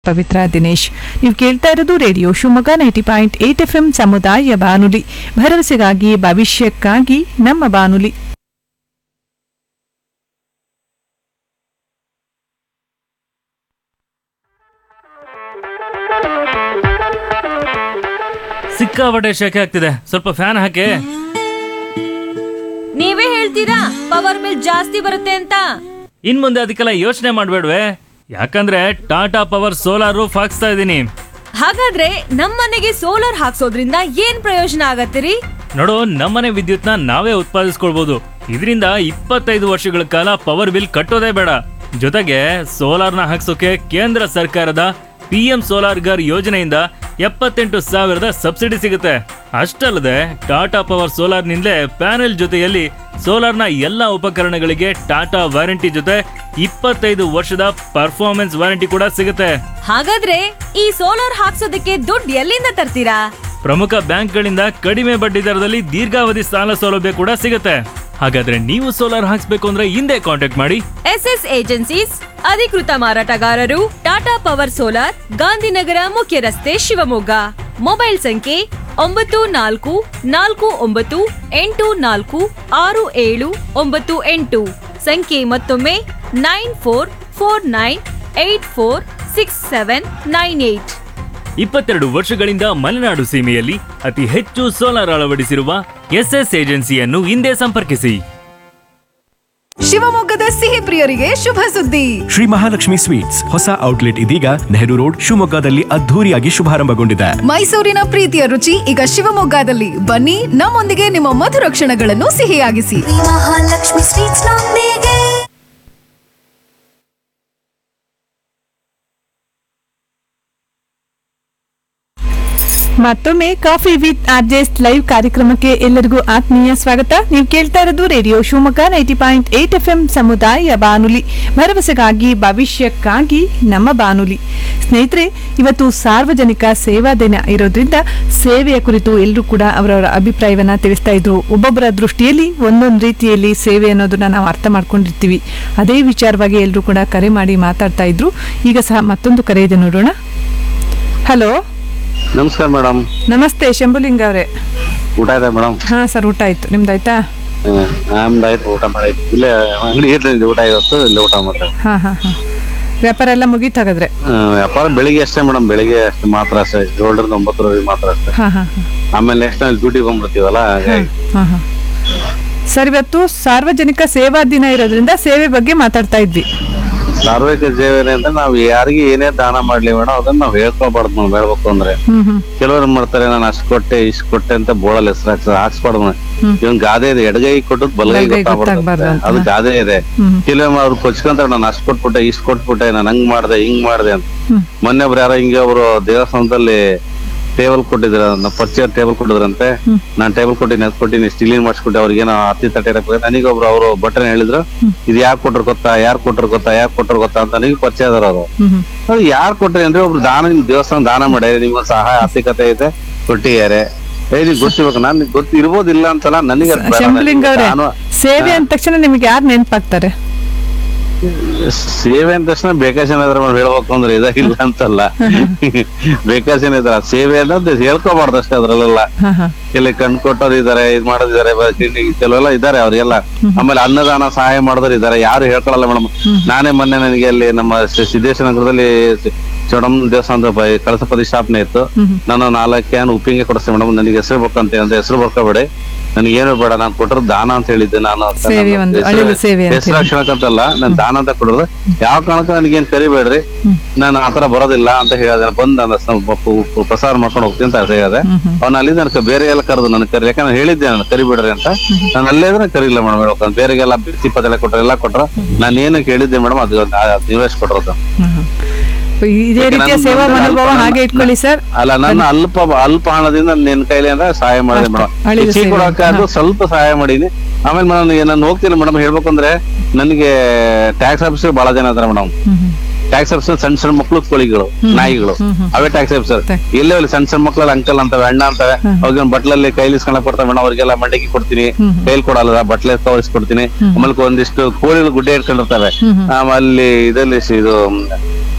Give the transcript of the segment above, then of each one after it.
ಪವಿತ್ರ ದಿನೇಶ್ ನೀವು ಕೇಳ್ತಾ ಇರೋದು radio Shivamogga ninety point eight F M ಸಮುದಾಯ ಬಾನುಲಿ ಭರವಸೆಗಾಗಿ ಭವಿಷ್ಯಕ್ಕಾಗಿ ನಮ್ಮ ಬಾನುಲಿ ಸಿಕ್ಕಾಪಟ್ಟೆ ಶೆಕೆ ಆಗ್ತಿದೆ ಸ್ವಲ್ಪ ಫ್ಯಾನ್ ಹಾಕಿ ನೀವೇ ಹೇಳ್ತೀರಾ ಪವರ್ ಬಿಲ್ ಜಾಸ್ತಿ ಬರುತ್ತೆ ಅಂತ ಇನ್ ಮುಂದೆ ಅದಕ್ಕೆಲ್ಲ ಯೋಚನೆ ಮಾಡ್ಬೇಡ್ವೆ ಯಾಕಂದ್ರೆ ಟಾಟಾ ಪವರ್ ಸೋಲಾರ್ ರೂಫ್ ಹಾಕ್ಸ್ತಾ ಇದ್ದೀನಿ ಹಾಗಾದ್ರೆ ನಮ್ಮನೆಗೆ ಸೋಲಾರ್ ಹಾಕ್ಸೋದ್ರಿಂದ ಏನ್ ಪ್ರಯೋಜನ ಆಗತ್ತಿರಿ ನೋಡು ನಮ್ಮನೆ ವಿದ್ಯುತ್ನ ನಾವೇ ಉತ್ಪಾದಿಸ್ಕೊಳ್ಬಹುದು ಇದರಿಂದ ಇಪ್ಪತ್ತೈದು ವರ್ಷಗಳ ಕಾಲ ಪವರ್ ಬಿಲ್ ಕಟ್ಟೋದೇ ಬೇಡ ಜೊತೆಗೆ ಸೋಲಾರ್ನ ಹಾಕ್ಸೋಕೆ ಕೇಂದ್ರ ಸರ್ಕಾರದ ಪಿ ಎಂ ಸೋಲಾರ್ ಗರ್ ಯೋಜನೆಯಿಂದ ಎಪ್ಪತ್ತೆಂಟು ಸಾವಿರದ ಸಬ್ಸಿಡಿ ಸಿಗುತ್ತೆ ಅಷ್ಟಲ್ಲದೆ ಟಾಟಾ ಪವರ್ ಸೋಲಾರ್ನಿಂದಲೇ ಪ್ಯಾನೆಲ್ ಜೊತೆಯಲ್ಲಿ ಸೋಲಾರ್ನ ಎಲ್ಲ ಉಪಕರಣಗಳಿಗೆ ಟಾಟಾ ವಾರಂಟಿ ಜೊತೆ ಇಪ್ಪತ್ತೈದು ವರ್ಷದ ಪರ್ಫಾರ್ಮೆನ್ಸ್ ವಾರಂಟಿ ಕೂಡ ಸಿಗುತ್ತೆ ಹಾಗಾದ್ರೆ ಈ ಸೋಲಾರ್ ಹಾಕ್ಸೋದಕ್ಕೆ ದುಡ್ಡು ಎಲ್ಲಿಂದ ತರ್ತೀರಾ ಪ್ರಮುಖ ಬ್ಯಾಂಕ್ಗಳಿಂದ ಕಡಿಮೆ ಬಡ್ಡಿ ದರದಲ್ಲಿ ದೀರ್ಘಾವಧಿ ಸಾಲ ಸೌಲಭ್ಯ ಕೂಡ ಸಿಗುತ್ತೆ ಹಾಗಾದ್ರೆ ನೀವು ಸೋಲಾರ್ ಹಾಕ್ಸ್ಬೇಕು ಅಂದ್ರೆ ಹಿಂದೆ ಕಾಂಟ್ಯಾಕ್ಟ್ ಮಾಡಿ ಎಸ್ ಎಸ್ ಏಜೆನ್ಸೀಸ್ ಅಧಿಕೃತ ಮಾರಾಟಗಾರರು ಟಾಟಾ ಪವರ್ ಸೋಲಾರ್ ಗಾಂಧಿನಗರ ಮುಖ್ಯ ರಸ್ತೆ ಶಿವಮೊಗ್ಗ ಮೊಬೈಲ್ ಸಂಖ್ಯೆ ಒಂಬತ್ತು ನಾಲ್ಕು ನಾಲ್ಕು ಒಂಬತ್ತು ಎಂಟು ನಾಲ್ಕು ಆರು ಏಳು ಒಂಬತ್ತು ಎಂಟು ಸಂಖ್ಯೆ ಮತ್ತೊಮ್ಮೆ nine four four nine eight four six seven nine eight ಇಪ್ಪತ್ತೆರಡು ವರ್ಷಗಳಿಂದ ಮಲೆನಾಡು ಸೀಮೆಯಲ್ಲಿ ಅತಿ ಹೆಚ್ಚು ಸೋಲಾರ್ ಅಳವಡಿಸಿರುವ ಎಸ್ಎಸ್ ಏಜೆನ್ಸಿಯನ್ನು ಹಿಂದೆ ಸಂಪರ್ಕಿಸಿ ಶಿವಮೊಗ್ಗದ ಸಿಹಿ ಪ್ರಿಯರಿಗೆ ಶುಭ ಸುದ್ದಿ ಶ್ರೀ ಮಹಾಲಕ್ಷ್ಮಿ ಸ್ವೀಟ್ಸ್ ಹೊಸ ಔಟ್ಲೆಟ್ ಇದೀಗ ನೆಹರು ರೋಡ್ ಶಿವಮೊಗ್ಗದಲ್ಲಿ ಅದ್ಧೂರಿಯಾಗಿ ಶುಭಾರಂಭಗೊಂಡಿದೆ ಮೈಸೂರಿನ ಪ್ರೀತಿಯ ರುಚಿ ಈಗ ಶಿವಮೊಗ್ಗದಲ್ಲಿ ಬನ್ನಿ ನಮ್ಮೊಂದಿಗೆ ನಿಮ್ಮ ಮಧುರ ಕ್ಷಣಗಳನ್ನು ಸಿಹಿಯಾಗಿಸಿ ಮಹಾಲಕ್ಷ್ಮಿ ಸ್ವೀಟ್ಸ್ ನೊಂದಿಗೆ ಮತ್ತೊಮ್ಮೆ ಕಾಫಿ ವಿತ್ ಆರ್ಜೆಸ್ಟ್ ಲೈವ್ ಕಾರ್ಯಕ್ರಮಕ್ಕೆ ಎಲ್ಲರಿಗೂ ಆತ್ಮೀಯ ಸ್ವಾಗತ ನೀವು ಕೇಳ್ತಾ ಇರೋದು radio Shivamogga ninety point eight F M ಸಮುದಾಯ ಬಾನುಲಿ ಭರವಸೆಗಾಗಿ ಭವಿಷ್ಯಕ್ಕಾಗಿ ನಮ್ಮ ಬಾನುಲಿ ಸ್ನೇಹಿತರೆ ಇವತ್ತು ಸಾರ್ವಜನಿಕ ಸೇವಾ ದಿನ ಇರೋದ್ರಿಂದ ಸೇವೆಯ ಕುರಿತು ಎಲ್ಲರೂ ಕೂಡ ಅವರವರ ಅಭಿಪ್ರಾಯವನ್ನ ತಿಳಿಸ್ತಾ ಇದ್ರು ಒಬ್ಬೊಬ್ಬರ ದೃಷ್ಟಿಯಲ್ಲಿ ಒಂದೊಂದು ರೀತಿಯಲ್ಲಿ ಸೇವೆ ಅನ್ನೋದನ್ನ ನಾವು ಅರ್ಥ ಮಾಡ್ಕೊಂಡಿರ್ತೀವಿ ಅದೇ ವಿಚಾರವಾಗಿ ಎಲ್ಲರೂ ಕೂಡ ಕರೆ ಮಾಡಿ ಮಾತಾಡ್ತಾ ಇದ್ರು ಈಗ ಸಹ ಮತ್ತೊಂದು ಕರೆ ಇದೆ ನೋಡೋಣ ಹಲೋ ನಮಸ್ಕಾರ ಮೇಡಮ್ ನಮಸ್ತೆ ಶಂಭುಲಿಂಗ ಅವರೇ ಊಟ ಇದೆ ಮೇಡಮ್ ಹಾ ಸರ್ ಊಟ ಆಯ್ತು ನಿಮ್ದಾಯ್ತಾ ನಮ್ದು ಆಯ್ತು ಊಟ ಮಾಡಾಯ್ತು ಇಲ್ಲೇ ಅಂಗಡಿ ಇರ್ಲಿಲ್ಲ ಊಟ ಇವತ್ತು ಇಲ್ಲೇ ಊಟ ಮಾಡ್ತೇವೆ ಹಾ ಹಾ ಹಾ ವ್ಯಾಪಾರ ಎಲ್ಲ ಮುಗೀತು ಹಾಗಾದ್ರೆ ವ್ಯಾಪಾರ ಬೆಳಿಗ್ಗೆ ಅಷ್ಟೇ ಮೇಡಮ್ ಬೆಳಿಗ್ಗೆ ಅಷ್ಟೇ ಮಾತ್ರ ಅಷ್ಟೇ ಏಳರಿಂದ ಒಂಬತ್ತರವರೆಗೆ ಮಾತ್ರ ಅಷ್ಟೇ ಹಾ ಹಾ ಹಾ ಆಮೇಲೆ ನೆಕ್ಸ್ಟ್ ನಾವು ಡ್ಯೂಟಿಗೆ ಬಂದ್ಬಿಡ್ತೀವಲ್ಲ ಹಾಗಾಗಿ ಹಾ ಹಾ ಸರ್ ಇವತ್ತು ಸಾರ್ವಜನಿಕ ಸೇವಾ ದಿನ ಇರೋದ್ರಿಂದ ಸೇವೆ ಬಗ್ಗೆ ಮಾತಾಡ್ತಾ ಇದ್ವಿ ಸಾರ್ವಜನಿಕ ಸೇವೆ ಅಂದ್ರೆ ನಾವು ಯಾರಿಗೆ ಏನೇ ದಾನ ಮಾಡ್ಲಿ ಮೇಡಮ್ ಅದನ್ನ ನಾವು ಹೇಳ್ಕೊಬಾರ್ದು ನಾವು ಹೇಳ್ಬೇಕು ಅಂದ್ರೆ ಹ್ಮ್ ಹ್ಮ್ ಕೆಲವರು ಏನ್ ಮಾಡ್ತಾರೆ ನಾನು ಅಷ್ಟ್ ಕೊಟ್ಟೆ ಇಷ್ಟ್ ಕೊಟ್ಟೆ ಅಂತ ಬೋಳಲ್ ಹೆಸರು ಹಾಕ್ತಾರೆ ಹಾಕ್ಸ್ಬಾರ್ದು ಇವನ್ ಗಾದೆ ಇದೆ ಎಡಗೈ ಕೊಟ್ಟದ್ ಬಲಗೈ ಬಲಗೈ ಗೊತ್ತಾಗ್ಬಾರ್ದು ಗೊತ್ತಾಗ್ಬಾರ್ದು ಅಂತ. ಅದು ಗಾದೆ ಇದೆ ಹ್ಮ್. ಕೆಲವೊಮ್ಮೆ ಅವ್ರು ಕೊಚ್ಕೊಂತಾರೆ ನಾನು ಅಷ್ಟ್ ಕೊಟ್ಬಿಟ್ಟೆ ಇಷ್ಟ್ ಕೊಟ್ಬಿಟ್ಟೆ ನಾನು ಹಂಗ್ ಮಾಡ್ದೆ ಹಿಂಗ್ ಮಾಡ್ದೆ ಅಂತ ಹ್ಮ್. ಮೊನ್ನೆ ಒಬ್ರು ಯಾರೋ ಹಿಂಗೆ ಅವರು ದೇವಸ್ಥಾನದಲ್ಲಿ ಟೇಬಲ್ ಕೊಟ್ಟಿದ್ರ ಪರಿಚಯ ಟೇಬಲ್ ಕೊಟ್ಟಿದ್ರಂತೆ ನಾನ್ ಟೇಬಲ್ ಕೊಟ್ಟಿನಿ ಅದ್ ಕೊಟ್ಟಿನಿ ಸ್ಟೀಲಿನ್ ಮಾಡಿಸ್ಕೊಟ್ಟೆ ಅವ್ರಿಗೇನೋ ಹತ್ತಿ ತಟ್ಟೆ ನನಗೆ ಒಬ್ರು ಅವರು ಬಟನ್ ಹೇಳಿದ್ರು ಇದು ಯಾರ್ ಕೊಟ್ರು ಗೊತ್ತಾ ಯಾರ್ ಕೊಟ್ರು ಗೊತ್ತಾ ಯಾರ್ ಕೊಟ್ರು ಗೊತ್ತಾ ಅಂತ ನನಗೆ ಪರಿಚಯ ಅದಾರ ಅವರು ಹ್ಮ್ ಹ್ಮ್ ಅದು ಯಾರ್ ಕೊಟ್ರಿ ಅಂದ್ರೆ ಒಬ್ರು ದಾನ ನಿಮ್ ದೇವಸ್ಥಾನ ದಾನ ಮಾಡ್ಯಾರ ನಿಮ್ಗೆ ಸಹಾಯ ಆರ್ಥಿಕತೆ ಇದೆ ಕೊಟ್ಟಿದ್ದಾರೆ ಏ ನಿಮ್ಗೆ ಗೊತ್ತಿರ್ಬೇಕು ನಾನ್ ಗೊತ್ತು ಇರ್ಬೋದಿಲ್ಲ ಅಂತಲ್ಲ ನನಗೆ ಅದ್ ಬೇಡ. ಶಂಭುಲಿಂಗ ಅವರೇ ನಾನು- ಸೇವೆ ಅಂದ ತಕ್ಷಣ ನಿಮ್ಗೆ ಯಾರು ನೆನಪಾಗ್ತಾರೆ ಸೇವೆ ಅಂದ ತಕ್ಷಣ ಬೇಕಾಸನ ಇದ್ರ ಮೇಲೆ ಹೇಳ್ಬೇಕು ಅಂದ್ರೆ ಇದಾಗಿಲ್ಲ ಅಂತಲ್ಲ ಬೇಕಾಸನ ಇದ್ರ ಸೇವೆ ಅನ್ನೋದು ಹೇಳ್ಕೋಬಾರ್ದು ಅಷ್ಟೇ ಅದ್ರಲ್ಲೆಲ್ಲ ಹಾ ಹಾ ಇಲ್ಲಿ ಕಣ್ ಕೊಟ್ಟೋರು ಇದಾರೆ ಇದ್ ಮಾಡೋದಿದ್ದಾರೆ ಕೆಲವೆಲ್ಲ ಇದಾರೆ ಅವ್ರಿಗೆಲ್ಲ ಆಮೇಲೆ ಅನ್ನದಾನ ಸಹಾಯ ಮಾಡೋರು ಇದಾರೆ ಯಾರು ಹೇಳ್ಕೊಳಲ್ಲ ಮೇಡಮ್ ನಾನೇ ಮೊನ್ನೆ ನನಗೆ ಅಲ್ಲಿ ನಮ್ಮ ಶ್ರೀ ಸಿದ್ದೇಶ್ವರ ನಗರದಲ್ಲಿ ಚೌಡಮ್ಮ ದೇವಸ್ಥಾನದ ಬ- ಕಳಸ ಪ್ರತಿಷ್ಠಾಪನೆ ಇತ್ತು ನಾನು ನಾಲ್ಕು ಕ್ಯಾನ್ ಉಪ್ಪಿಗೆ ಕೊಡಿಸ್ತೇನೆ ಮೇಡಮ್ ನನಗೆ ಹೆಸರು ಬೇಕಂತ ಹೇಳಿದ್ರೆ ಹೆಸರು ಬರ್ಕೋಬೇಡಿ ನನಗೆ ಏನು ಬೇಡ ನಾನು ಕೊಟ್ಟರು ದಾನ ಅಂತ ಹೇಳಿದ್ದೆ ನಾನು ಅಂತ ಸೇವೆ ನಾನು ಒಂದು ಹೆಸರು- ಅಳಿಲು ಸೇವೆ ಅಂತ ಹೆಸರು ಹಾಕ್ಸೋಕಂತಲ್ಲ ನಾನು ದಾನ ಅಂತ ಕೊಡೋದು ಯಾವ ಕಾರಣಕ್ಕೂ ನನಗೇನ್ ಕರಿಬೇಡ್ರಿ ನಾನು ಆತರ ಬರೋದಿಲ್ಲ ಅಂತ ಹೇಳಿದೆ ಬಂದ್ ನಾನು ಸ್ವಲ್ಪ ಪು- ಪು- ಪ್ರಸಾರ ಮಾಡ್ಕೊಂಡು ಹೋಗ್ತೀನಿ ಅಂತ ಹೇಳಿದೆ ಅವ್ನ ಅಲ್ಲಿ ನನಗೆ ಬೇರೆ ಎಲ್ಲ ಕರೆದು ನನಗೆ ಕರಿ ಯಾಕಂದ್ರೆ ಹೇಳಿದ್ದೆ ನಾನು ಕರಿಬೇಡ್ರಿ ಅಂತ ನಾನು ಅಲ್ಲೇ ಇದ್ರೆ ಕರಿಲ್ಲ ಮೇಡಮ್ ಹೇಳ್ಕೊಂಡು ಬೇರೆಗೆಲ್ಲ ಇಪ್ಪತ್ತೆಲ್ಲ ಕೊಟ್ರು ಎಲ್ಲ ಕೊಟ್ರು ನಾನು ಏನು ಕೇಳಿದ್ದೆ ಮೇಡಮ್ ಅದು ನೀವೇ ಕೊಟ್ಟಿರೋದು ಹ್ಮ್ ಹ್ಮ್. ಇದೇ ಯಾಕೆ ರೀತಿಯ ನನ್ನ- ಸೇವಾ ನನ್ನ ಮನೋಭಾವ ಅಲ್ಪ- ಹಾಗೆ ಇಟ್ಕೊಳ್ಳಿ ಸರ್ ಅಲ್ಲ ನನ್ನ ಅಲ್ಪ ಅಲ್ಪ ಹಣದಿಂದ ನಿನ್ ಕೈಲಿ ಅಂದ್ರೆ ಸಹಾಯ ಮಾಡಿದೆ ಅಷ್ಟೇ. ಮೇಡಮ್ ಅಳಿಲು ಹೆಚ್ಚಿಗೆ ಸೇವೆ. ಕೊಡೋಕ್ಕಾದ್ರು ಸ್ವಲ್ಪ ಸಹಾಯ ಮಾಡೀನಿ ಆಮೇಲೆ ಮೇಡಮ್ ನಾನು ಹೋಗ್ತೀನಿ ಮೇಡಮ್ ಹೇಳ್ಬೇಕಂದ್ರೆ ನನಗೆ ಟ್ಯಾಕ್ಸ್ ಆಫೀಸರ್ ಬಹಳ ಜನ ಇದಾರೆ madam hmm hmm tax officer ಸಣ್ಣ ಸಣ್ಣ ಮಕ್ಳು ಕೋಳಿಗಳು ನಾಯಿಗಳು ಅವೇ ಟ್ಯಾಕ್ಸ್ ಆಫೀಸರ್ ಟ್ಯಾಕ್ಸ್. ಎಲ್ಲೇ ಇಲ್ಲಿ ಸಣ್ಣ ಸಣ್ಣ ಮಕ್ಳಲ್ಲಿ ಅಂಕಲ್ ಅಂತವೆ ಅಣ್ಣ ಅಂತವೆ ಅವ್ರಿಗೆ ಬಟ್ಲಲ್ಲಿ ಕೈಲಿ ಇಸ್ಕೊಂಡ್ ಕೊಡ್ತಾರೆ ಮೇಡಮ್ ಅವ್ರಿಗೆಲ್ಲ ಮಂಡಕ್ಕಿ ಕೊಡ್ತೀನಿ ಕೈಲಿ ಕೊಡಲ್ಲ ಬಟ್ಲೆ ತೋರಿಸ್ಕೊಡ್ತೀನಿ ಆಮೇಲೆ ಒಂದಿಷ್ಟು ಕೋಳಿಗಳು ಗುಡ್ಡೆ ಇಟ್ಕೊಂಡಿರ್ತವೆ ಆಮೇಲೆ ಇದರಲ್ಲಿ ಸಿ- ಇದು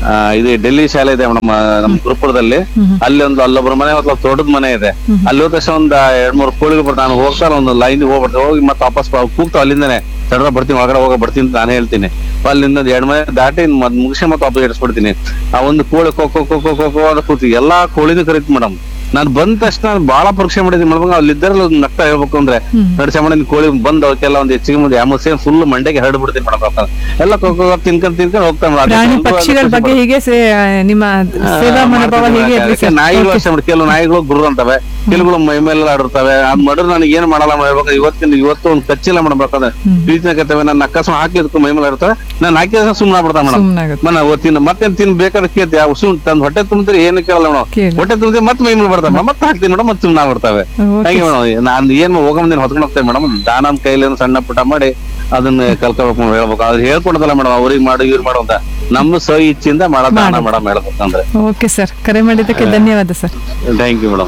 ಆ, ಇದು ಡೆಲ್ಲಿ ಶಾಲೆ ಇದೆ ಮೇಡಮ್ ನಮ್ಮ ಗುರುಪುರದಲ್ಲಿ ಅಲ್ಲಿ ಒಂದು ಅಲ್ಲೊಬ್ರ ಮನೆ ಅಥವಾ ತೋಟದ ಮನೆ ಇದೆ ಅಲ್ಲಿ ಹೋದ ತಕ್ಷಣ ಒಂದ್ ಎರಡ್ ಮೂರು ಕೋಳಿಗಳು ಬರ್ತಾವೆ ನಾನು ಹೋಗ್ತಾರೆ ಒಂದು ಲೈನ್ ಹೋಗ್ಬಿಡ್ತಾರೆ ಹೋಗಿ ಮತ್ತೆ ವಾಪಸ್ ಬ- ಕೂಗ್ತಾವ ಅಲ್ಲಿಂದಾನೆ ತಡ ಬರ್ತೀನಿ ಒಳಗಡೆ ಹೋಗ ಬರ್ತೀನಿ ಅಂತ ನಾನು ಹೇಳ್ತೀನಿ ಅಲ್ಲಿಂದ ಒಂದ್ ಎರಡ್ ಮನೆ ದಾಟಿ ಮತ್ ಮುಗಿಸಿ ಮತ್ತೆ ವಾಪಸ್ ಇಡಿಸ್ಬಿಡ್ತೀನಿ ಆ ಒಂದು ಕೋಳಿ ಕೋ ಕೋ ಕೋ ಕೋ ಕೋ ಕೋ ಅಂತ ಕೂತಿ ಎಲ್ಲಾ ಕೋಳಿನೂ ಕರೀತು ಮೇಡಮ್ ನಾನು ಬಂದ ತಕ್ಷಣ ನಾನು ಬಹಳ ಪರೀಕ್ಷೆ ಮಾಡಿದ್ದೀನಿ ಮೇಡಮ್ ಅಲ್ಲಿ ಇದ್ದಾರಲ್ಲ ಒಂದು ನಗ್ತಾ ಹೇಳ್ಬೇಕು ಅಂದ್ರೆ ನಡ್ಸ ಮಾಡಿ ಕೋಳಿ ಬಂದ್ ಅವಕ್ಕೆಲ್ಲ ಒಂದು ಹೆಚ್ಚಿಗೆ ಮುಂದೆ ಆಮೋಸೆ ಫುಲ್ ಮಂಡೆಗೆ ಹರಡ್ ಬಿಡ್ತೀನಿ ಮೇಡಮ್ ಎಲ್ಲ ಕೋ ಕೋ ತಿನ್ಕೊಂಡ್ ತಿನ್ಕೊಂಡ್ ಹೋಗ್ತಾನೆ ಮೇಡಮ್ ಪ್ರಾಣಿ ಪಕ್ಷಿಗಳ ಬಗ್ಗೆ ಹೀಗೆ ಸೇ- ನಿಮ್ಮ ಸೇವಾ ಮನೋಭಾವ ಹೇಗೆ ಇರ್ಲಿ ಸರ್ ನಾಯಿಗಳು ಅಷ್ಟೇ ಮಾಡಿ ಕೆಲವು ನಾಯಿಗಳು ಗುರು ಅಂತವೆ ಕೆಲವುಗಳು ಮೈ ಮೇಲೆಲ್ಲ ಆಡಿರ್ತವೆ ಅದ್ ಮಾಡಿದ್ರೆ ನನಗೆ ಏನ್ ಮಾಡಲ್ಲ ಮಾಡ್ಬೇಕು ಇವತ್ತಿನ ಇವತ್ತು ಒಂದು ಕಚ್ಚಿಲ್ಲ ಮಾಡ್ಬೇಕಂದ್ರೆ ಪ್ರೀತಿನ ಕರ್ತವೆ ನನ್ನ ಅಕಸ್ಮಾತ್ ಹಾಕ್ಲಿದ್ದಕ್ಕೂ ಮೈ ಮೇಲೆ ಇರ್ತವೆ ನಾನು ಹಾಕಿದ್ರೆ ಸುಮ್ಮನೆ ಆಗ್ಬಿಡ್ತಾನೆ ಮೇಡಮ್ ಸುಮ್ನಾಗುತ್ತೆ. ಮನ ಅವತ್ತಿನ ಮತ್ತೆ ತಿನ್ ಬೇಕಾದ್ರೆ ಕೇಳ್ತಿ ಆ ಉಸು ತಂದ್ ಹೊಟ್ಟೆ ತುಂಬಿದ್ರೆ ಏನು ಕೇಳಲ್ಲ ಮೇಡಮ್ ಕೇಳಲ್ಲ. ಹೊಟ್ಟೆ ತುಂಬಿದ್ರೆ ಮತ್ತೆ ಮೈ ಮೇಲೆ ಬರ್ತಾವೆ ಮೇಡಮ್ ಮತ್ತೆ ಹಾಕ್ತೀನಿ ಮೇಡಮ್ ಮತ್ತೆ ಸುಮ್ಮನೆ ಆಗ್ಬಿಡ್ತವೆ Okay. ಹಾಗೆ ಮೇಡಮ್ ನಾನು ಏನ್ ಹೋಗಂದಿನ ಹೊತ್ಕೊಂಡು ಹೋಗ್ತೇವೆ ಮೇಡಮ್ ದಾನನ್ ಕೈಲಿ ಒಂದು ಸಣ್ಣ ಪುಟ್ಟ ಮಾಡಿ ಅದನ್ನ ಕಲ್ಕೋಬೇಕು ಮೇಡಮ್ ಹೇಳ್ಬೇಕು ಅವ್ರು ಹೇಳ್ಕೊಡದಲ್ಲ ಮೇಡಮ್ ಅವ್ರಿಗೆ ಮಾಡು ಇವ್ರು ಮಾಡು ಅಂತ ನಮ್ಮ ಸ ಇಚ್ಛೆಯಿಂದ ಮಾಡೋ ದಾನ ಮೇಡಮ್ ಹೇಳ್ಬೇಕಂದ್ರೆ ಓಕೆ ಸರ್ ಕರೆ ಮಾಡಿದ್ದಕ್ಕೆ ಧನ್ಯವಾದ ಸರ್ ಥ್ಯಾಂಕ್ ಯು ಮೇಡಮ್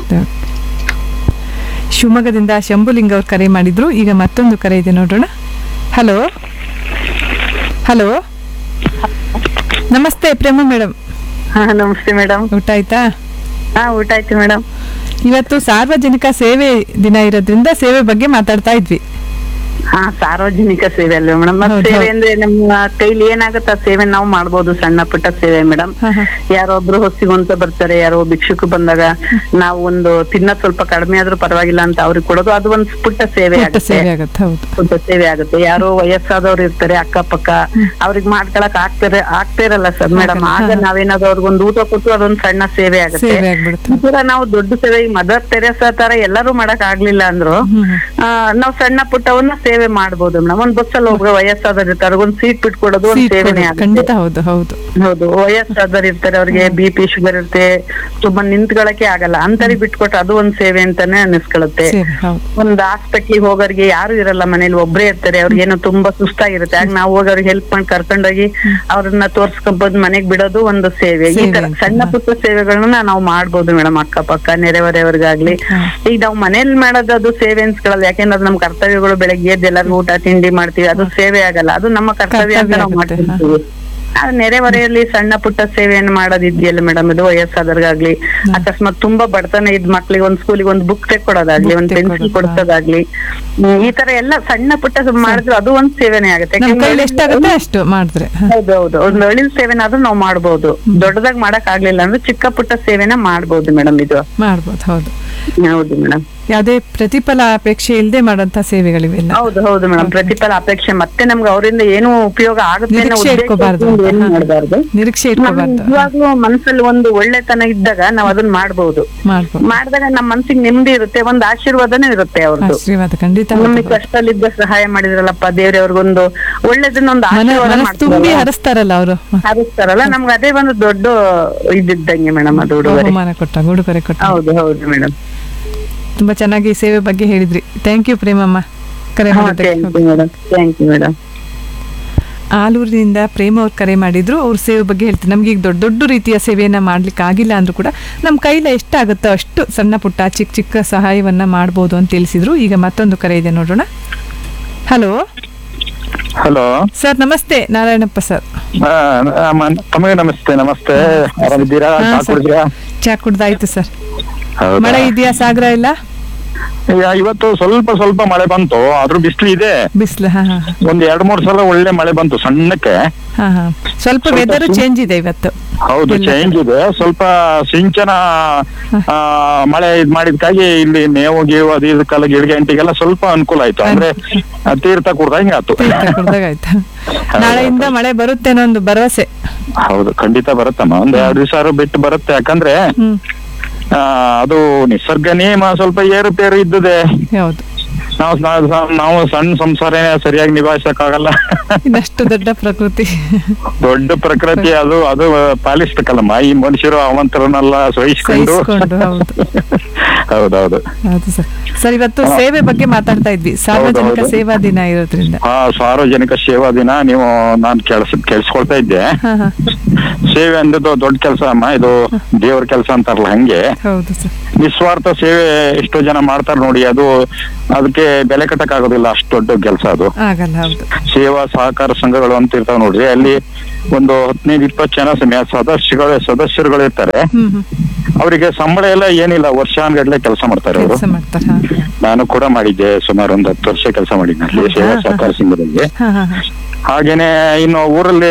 ಶಿವಮೊಗ್ಗದಿಂದ ಶಂಭುಲಿಂಗ ಅವ್ರು ಕರೆ ಮಾಡಿದ್ರು ಈಗ ಮತ್ತೊಂದು ಕರೆ ಇದೆ ನೋಡೋಣ ಹಲೋ ಹಲೋ ನಮಸ್ತೆ ಪ್ರೇಮ ಮೇಡಮ್ ಹಾ ನಮಸ್ತೆ ಮೇಡಮ್ ಊಟ ಆಯ್ತಾ ಹಾ ಊಟ ಆಯ್ತು ಮೇಡಮ್ ಇವತ್ತು ಸಾರ್ವಜನಿಕ ಸೇವೆ ದಿನ ಇರೋದ್ರಿಂದ ಸೇವೆ ಬಗ್ಗೆ ಮಾತಾಡ್ತಾ ಇದ್ವಿ ಹಾ ಸಾರ್ವಜನಿಕ ಸೇವೆ ಅಲ್ವೇ ಮೇಡಮ್ ಹೌದು, ಸೇವೆ ಹೌದು. ಅಂದ್ರೆ ನಮ್ಮ ಕೈಲಿ ಏನಾಗುತ್ತೆ ಆ ಸೇವೆ ನಾವು ಮಾಡ್ಬೋದು ಸಣ್ಣ ಪುಟ್ಟ ಸೇವೆ ಮೇಡಮ್ ಹಾ, ಹಾ. ಯಾರೊಬ್ರು ಹೊಸಿಗೊಂತ ಬರ್ತಾರೆ ಯಾರೋ ಭಿಕ್ಷುಕು ಬಂದಾಗ ನಾವು ಒಂದು ತಿನ್ನೋದ್ ಸ್ವಲ್ಪ ಕಡಿಮೆ ಆದ್ರೂ ಪರವಾಗಿಲ್ಲ ಅಂತ ಅವ್ರಿಗೆ ಕೊಡೋದು ಅದು ಒಂದು ಪುಟ್ಟ ಸೇವೆ ಪುಟ್ಟ ಆಗುತ್ತೆ ಸೇವೆ ಆಗುತ್ತೆ ಹೌದು ಪುಟ್ಟ ಸೇವೆ ಆಗುತ್ತೆ ಯಾರೋ ವಯಸ್ಸಾದವ್ರು ಇರ್ತಾರೆ ಅಕ್ಕಪಕ್ಕ ಅವ್ರಿಗೆ ಮಾಡ್ಕೊಳಕ್ ಆಗ್ತಾರೆ ಆಗ್ತಿರಲ್ಲ ಸರ್ ಮೇಡಮ್ ಆಗಲ್ಲ, ಆಗ ಹಾ. ನಾವೇನಾದ್ರು ಅವ್ರಿಗೊಂದು ಊಟ ಕೊಟ್ಟು ಅದೊಂದು ಸಣ್ಣ ಸೇವೆ ಆಗುತ್ತೆ ಸೇವೆ ಆಗ್ಬಿಡುತ್ತೆ ಈ ತರ ನಾವು ದೊಡ್ಡ ಸೇವೆ ಈ ಮದರ್ ತೆರೆಸಾ ತರ ಎಲ್ಲರೂ ಮಾಡಕ್ ಆಗ್ಲಿಲ್ಲ ಅಂದ್ರು ಆ, ನಾವ್ ಸಣ್ಣ ಪುಟ್ಟವನ್ನ ಸೇವೆ ಮಾಡ್ಬೋದು ಮೇಡಮ್ ಒಂದ್ ಬಸ್ಸಲ್ಲಿ ಒಬ್ರು ವಯಸ್ಸಾದವ್ರು ಇರ್ತಾರೆ ಒಂದ್ ಸೀಟ್ ಬಿಟ್ಕೊಡೋದು ಒಂದ್ ಸೀಟ್ ಸೇವೆನೇ ಕೊಡೋದು. ಖಂಡಿತ ಆಗುತ್ತೆ ಹೌದು ಹೌದು ಹೌದು ವಯಸ್ಸಾದವ್ರು ಇರ್ತಾರೆ ಅವ್ರಿಗೆ ಬಿ ಪಿ ಶುಗರ್ ಇರುತ್ತೆ ತುಂಬಾ ನಿಂತ್ಕೊಳಕ್ಕೆ ಆಗಲ್ಲ ಅಂತರಿ ಬಿಟ್ಕೊಟ್ರೆ ಅದು ಒಂದ್ ಸೇವೆ ಅಂತಾನೆ ಅನಿಸ್ಕೊಳುತ್ತೆ ಸೇವೆ ಹೌದು ಒಂದ್ ಹಾಸ್ಪಿಟ್ಲಿಗೆ ಹೋಗೋರಿಗೆ ಯಾರು ಇರಲ್ಲ ಮನೇಲಿ ಒಬ್ರೇ ಇರ್ತಾರೆ ಅವ್ರಿಗೆ ಏನೋ ತುಂಬಾ ಸುಸ್ತಾಗಿರುತ್ತೆ ಆಗ ನಾವು ಹೋಗಿ ಅವ್ರಿಗೆ ಹೆಲ್ಪ್ ಮಾಡಿ ಕರ್ಕೊಂಡೋಗಿ ಅವ್ರನ್ನ ತೋರ್ಸ್ಕೊಂಬೋದು ಮನೆಗ್ ಬಿಡೋದು ಒಂದು ಸೇವೆ ಈ ಸೇವೆ ತರ ಅಂತ. ಸಣ್ಣ ಪುಟ್ಟ ಸೇವೆಗಳನ್ನ ನಾವು ಮಾಡ್ಬೋದು ಮೇಡಮ್ ಅಕ್ಕಪಕ್ಕ ನೆರೆಹೊರೆಯವ್ರಿಗಾಗ್ಲಿ ಈಗ ನಾವು ಮನೇಲಿ ಮಾಡೋದು ಅದು ಸೇವೆ ಅನ್ಸ್ಕೊಳ್ಳಲ್ಲ ಯಾಕೆಂದ್ರೆ ಅದು ನಮ್ ಕರ್ತವ್ಯಗಳು ಬೆಳಗ್ಗೆ ಎದ್ದು ಎಲ್ಲರಿಗೂ ಊಟ ತಿಂಡಿ ಮಾಡ್ತೀವಿ ಅದು ಸೇವೆ ಆಗಲ್ಲ ಅದು ನಮ್ಮ ಕರ್ತವ್ಯ ಅಂತ ನಾವು ಕರ್ತವ್ಯ ಆಗುತ್ತೆ, ಮಾಡ್ತಿರ್ತೀವಿ ಆ ನೆರೆಹೊರೆಯಲ್ಲಿ ಸಣ್ಣ ಪುಟ್ಟ ಸೇವೆಯನ್ನು ಮಾಡೋದಿದೆಯಲ್ಲ ಮೇಡಮ್ ಇದು ವಯಸ್ಸಾದವ್ರಿಗಾಗ್ಲಿ ಅಕಸ್ಮಾತ್ ತುಂಬಾ ಬಡತನ ಇದ್ ಮಕ್ಳಿಗೆ ಒಂದ್ ಸ್ಕೂಲಿಗೆ ಒಂದ್ ಬುಕ್ ತೆಕ್ಕೊಡೋದಾಗ್ಲಿ ಒಂದ್ Book ಪೆನ್ಸಿಲ್ ತೆಕ್ಕೊಡೋದು, ಕೊಡ್ಸೋದಾಗ್ಲಿ ಹ್ಮ್, ಈ ತರ ಎಲ್ಲ ಸಣ್ಣ ಪುಟ್ಟ ಮಾಡಿದ್ರೆ ಅದು ಒಂದ್ ಸೇವೆನೇ ಆಗುತ್ತೆ ನಮ್ಮ ಕೈಲಿ ಯಾಕೆಂದ್ರೆ ಎಷ್ಟಾಗುತ್ತೆ ಅಷ್ಟು ಮಾಡಿದ್ರೆ ಹ. ಹೌದೌದು ಒಂದ್ ಅಳಿಲ್ ಸೇವೆನಾದ್ರೂ ನಾವು ಮಾಡ್ಬೋದು ದೊಡ್ಡದಾಗ್ ಮಾಡಕ್ ಆಗ್ಲಿಲ್ಲ ಅಂದ್ರೆ ಚಿಕ್ಕ ಪುಟ್ಟ ಸೇವೆನ ಮಾಡ್ಬೋದು ಮೇಡಮ್ ಇದು ಮಾಡ್ಬೋದು ಹೌದು ಹೌದು ಮೇಡಮ್ ಯಾವುದೇ ಪ್ರತಿಫಲ ಅಪೇಕ್ಷೆ ಇಲ್ಲದೆ ಮಾಡೋಂಥ ಸೇವೆಗಳಿವೆಲ್ಲ ಹೌದು ಹೌದು ಮೇಡಮ್ ಪ್ರತಿಫಲ ಅಪೇಕ್ಷೆ ಮತ್ತೆ ನಮ್ಗೆ ಅವರಿಂದ ಏನು ಉಪಯೋಗ ಆಗುತ್ತೆ ಅನ್ನೋ ನಿರೀಕ್ಷೆ ಉದ್ದೇಶ ಇಟ್ಕೋಬಾರ್ದು ಇಟ್ಕೊಂಡು ಏನು ಹಾ. ಮಾಡ್ಬಾರ್ದು ನಿರೀಕ್ಷೆ ನಮ್ಗೆ ಇಟ್ಕೋಬಾರ್ದು ನಿಜವಾಗ್ಲೂ ಮನ್ಸಲ್ಲಿ ಒಂದು ಒಳ್ಳೆತನ ಇದ್ದಾಗ ನಾವ್ ಅದನ್ನ ಮಾಡ್ಬೋದು ಮಾಡ್ಬೋದು ಮಾಡಿದಾಗ ನಮ್ಮ ಮನ್ಸಿಗೆ ನೆಮ್ಮದಿ ಇರುತ್ತೆ ಒಂದ್ ಆಶೀರ್ವಾದನೂ ಇರುತ್ತೆ ಅವ್ರದ್ದು ಆಶೀರ್ವಾದ ಖಂಡಿತ ನಮಗೆ ಹೌದು. ಕಷ್ಟದಲ್ಲಿದ್ದ ಸಹಾಯ ಮಾಡಿದ್ರಲ್ಲಪ್ಪ ದೇವ್ರೆ ಅವ್ರಿಗೊಂದು ಒಳ್ಳೇದನ್ನ ಒಂದು ಮನ ಆಶೀರ್ವಾದ ಮನಸ್ಸು ತುಂಬಿ ಮಾಡ್ತಾರಲ್ಲ, ಹರಿಸ್ತಾರಲ್ಲ ಅವರು ಹಾರಿಸ್ತಾರಲ್ಲ ನಮ್ಗೆ ಅದೇ ಒಂದು ದೊಡ್ಡ ಇದ್ದಿದ್ದಂಗೆ ಮೇಡಮ್ ಅದು ಉಡುಗೊರೆ ಬಹುಮಾನ ಕೊಟ್ಟ ಉಡುಗೊರೆ ಕೊಟ್ಟ ಹೌದು ಹೌದು ಮೇಡಮ್ ತುಂಬಾ ಚೆನ್ನಾಗಿ ಸೇವೆ ಬಗ್ಗೆ ಹೇಳಿದ್ರಿ ಥ್ಯಾಂಕ್ ಯು ಪ್ರೇಮಮ್ಮ ಕರೆ ಮಾಡಿದ್ದಕ್ಕೆ thank you madam thank you madam ಆಲೂರಿನಿಂದ ಪ್ರೇಮ ಅವ್ರು ಕರೆ ಮಾಡಿದ್ರು ಅವ್ರ ಸೇವೆ ಬಗ್ಗೆ ಹೇಳ್ತೀನಿ ನಮ್ಗೆ ಈಗ ದೊಡ್ಡ ದೊಡ್ಡ ರೀತಿಯ ಸೇವೆಯನ್ನ ಮಾಡ್ಲಿಕ್ಕೆ ಆಗಿಲ್ಲ ಅಂದ್ರೂ ಕೂಡ ನಮ್ಮ ಕೈಲ ಎಷ್ಟಾಗುತ್ತೋ ಅಷ್ಟು ಸಣ್ಣ ಪುಟ್ಟ ಚಿಕ್ಕ ಚಿಕ್ಕ ಸಹಾಯವನ್ನ ಮಾಡ್ಬೋದು ಅಂತ ತಿಳಿಸಿದ್ರು ಈಗ ಮತ್ತೊಂದು ಕರೆ ಇದೆ ನೋಡೋಣ ಹಲೋ ಹಲೋ ಸರ್ ನಮಸ್ತೆ ನಾರಾಯಣಪ್ಪ ಸರ್ ತಮಗೆ ನಮಸ್ತೆ ನಮಸ್ತೆ ಆರಾಮಿದ್ದೀರಾ ಹಾ, ಚಾ ಸರ್. ಕುಡಿದ್ರಾ ಚಾ ಕುಡ್ದಾಯ್ತು ಸರ್ ಹೌದಾ? ಮಳೆ ಇದೆಯಾ ಸಾಗರ ಎಲ್ಲ ಈಗ ಇವತ್ತು ಸ್ವಲ್ಪ ಸ್ವಲ್ಪ ಮಳೆ ಬಂತು ಆದ್ರೂ ಬಿಸಿಲು ಇದೆ ಬಿಸಿಲು ಹಾ ಹಾ ಒಂದ್ ಎರಡ್ ಮೂರ್ ಸಲ ಒಳ್ಳೆ ಮಳೆ ಬಂತು ಸಣ್ಣಕ್ಕೆ ಹಾ ಹಾ ಸ್ವಲ್ಪ ಸ್ವಲ್ಪ ವೆದರ್ ಸು- ಚೇಂಜ್ ಇದೆ ಇವತ್ತು ಹೌದು ಎಲ್ಲ ಚೇಂಜ್ ಇದೆ ಸ್ವಲ್ಪ ಸಿಂಚನ ಆ, ಮಳೆ ಇದ್ ಮಾಡಿದ್ಕಾಗಿ ಇಲ್ಲಿ ಮೇವು ಗೀವು ಅದು ಇದಕ್ಕೆಲ್ಲ ಗಿಡಗಂಟಿಗೆಲ್ಲ ಸ್ವಲ್ಪ ಅನುಕೂಲ ಆಯ್ತು ಅಂದ್ರೆ ಆ, ತೀರ್ಥ ಕುಡ್ದಂಗೆ ಆಯ್ತು ತೀರ್ಥ ಕುಡ್ದಾಗಾಯ್ತು ನಾಳೆಯಿಂದ ಮಳೆ ಬರುತ್ತೆ ಅನ್ನೋ ಒಂದು ಭರವಸೆ ಹೌದು ಖಂಡಿತ ಬರುತ್ತಮ್ಮ ಒಂದ್ ಎರಡ್ ದಿವಸ ಬಿಟ್ಟು ಬರುತ್ತೆ ಯಾಕಂದ್ರೆ ಹ್ಮ್ ಆ, ಅದು ನಿಸರ್ಗ ನಿಯಮ ಸ್ವಲ್ಪ ಏರುಪೇರು ಇದ್ದದೆ ಹೌದು ನಾವು ನಾವು- ನಾವು ಸಣ್ಣ ಸಂಸಾರ ಸರಿಯಾಗಿ ನಿಭಾಯಿಸಕ್ಕಾಗಲ್ಲ ಇನ್ನಷ್ಟು ದೊಡ್ಡ ಪ್ರಕೃತಿ ದೊಡ್ಡ ಪ್ರಕೃತಿ ಅದು ಅದು ಪಾಲಿಸ್ಬೇಕಲ್ಲಮ್ಮ ಈ ಮನುಷ್ಯರು ಅವಂತರನ್ನೆಲ್ಲ ಸಹಿಸ್ಕೊಂಡು ಸಹಿಸ್ಕೊಂಡು, ಹೌದು. ಹೌದೌದು ಹೌದು ಸರ್ ಸರ್ ಇವತ್ತು ಸೇವೆ ಬಗ್ಗೆ ಮಾತಾಡ್ತಾ ಇದ್ವಿ ಸಾರ್ವಜನಿಕ ಹೌದು. ಸೇವಾ ದಿನ ಇರೋದ್ರಿಂದ ಆ ಸಾರ್ವಜನಿಕ ಸೇವಾ ದಿನ ನೀವು ನಾನು ಕೆಲ್ಸ ಕೆಲ್ಸ್ಕೊಳ್ತಾ ಇದ್ದೆ ಹಾ ಹಾ ಸೇವೆ ಅಂದದ್ದು ದೊಡ್ಡ ಕೆಲಸ ಅಮ್ಮ ಇದು ದೇವ್ರ ಕೆಲಸ ಅಂತಾರಲ್ಲ ಹಂಗೆ ಹೌದು ಸರ್ ನಿಸ್ವಾರ್ಥ ಸೇವೆ ಎಷ್ಟೋ ಜನ ಮಾಡ್ತಾರೆ ನೋಡಿ ಅದು ಅದಕ್ಕೆ ಬೆಲೆ ಕಟ್ಟಕ್ ಆಗೋದಿಲ್ಲ ಅಷ್ಟು ದೊಡ್ಡ ಕೆಲಸ ಅದು ಆಗಲ್ಲ ಹೌದು ಸೇವಾ ಸಹಕಾರ ಸಂಘಗಳು ಅಂತ ಇರ್ತಾವ ನೋಡ್ರಿ ಅಲ್ಲಿ ಒಂದು ಹದಿನೈದು ಇಪ್ಪತ್ತು ಜನ ಸಮ- ಸದಸ್ಯಗಳು ಸದಸ್ಯರುಗಳು ಇರ್ತಾರೆ ಹ್ಮ್ ಹ್ಮ್ ಅವರಿಗೆ ಸಂಬಳ ಎಲ್ಲ ಏನಿಲ್ಲ ವರ್ಷಾನ್ಗಟ್ಲೆ ಕೆಲಸ ಮಾಡ್ತಾರೆ ಅವರು ಕೆಲಸ ಮಾಡ್ತಾರೆ ಹಾ ನಾನು ಕೂಡ ಮಾಡಿದ್ದೆ ಸುಮಾರು ಒಂದು ಹತ್ತು ವರ್ಷ ಕೆಲಸ ಮಾಡಿದ್ದೆ ಅಲ್ಲಿ ಸೇವಾ ಸಹಕಾರ ಸಂಘದಲ್ಲಿ ಹಾ ಹಾ ಹಾ ಹಾಗೇನೆ ಇನ್ನು ಊರಲ್ಲಿ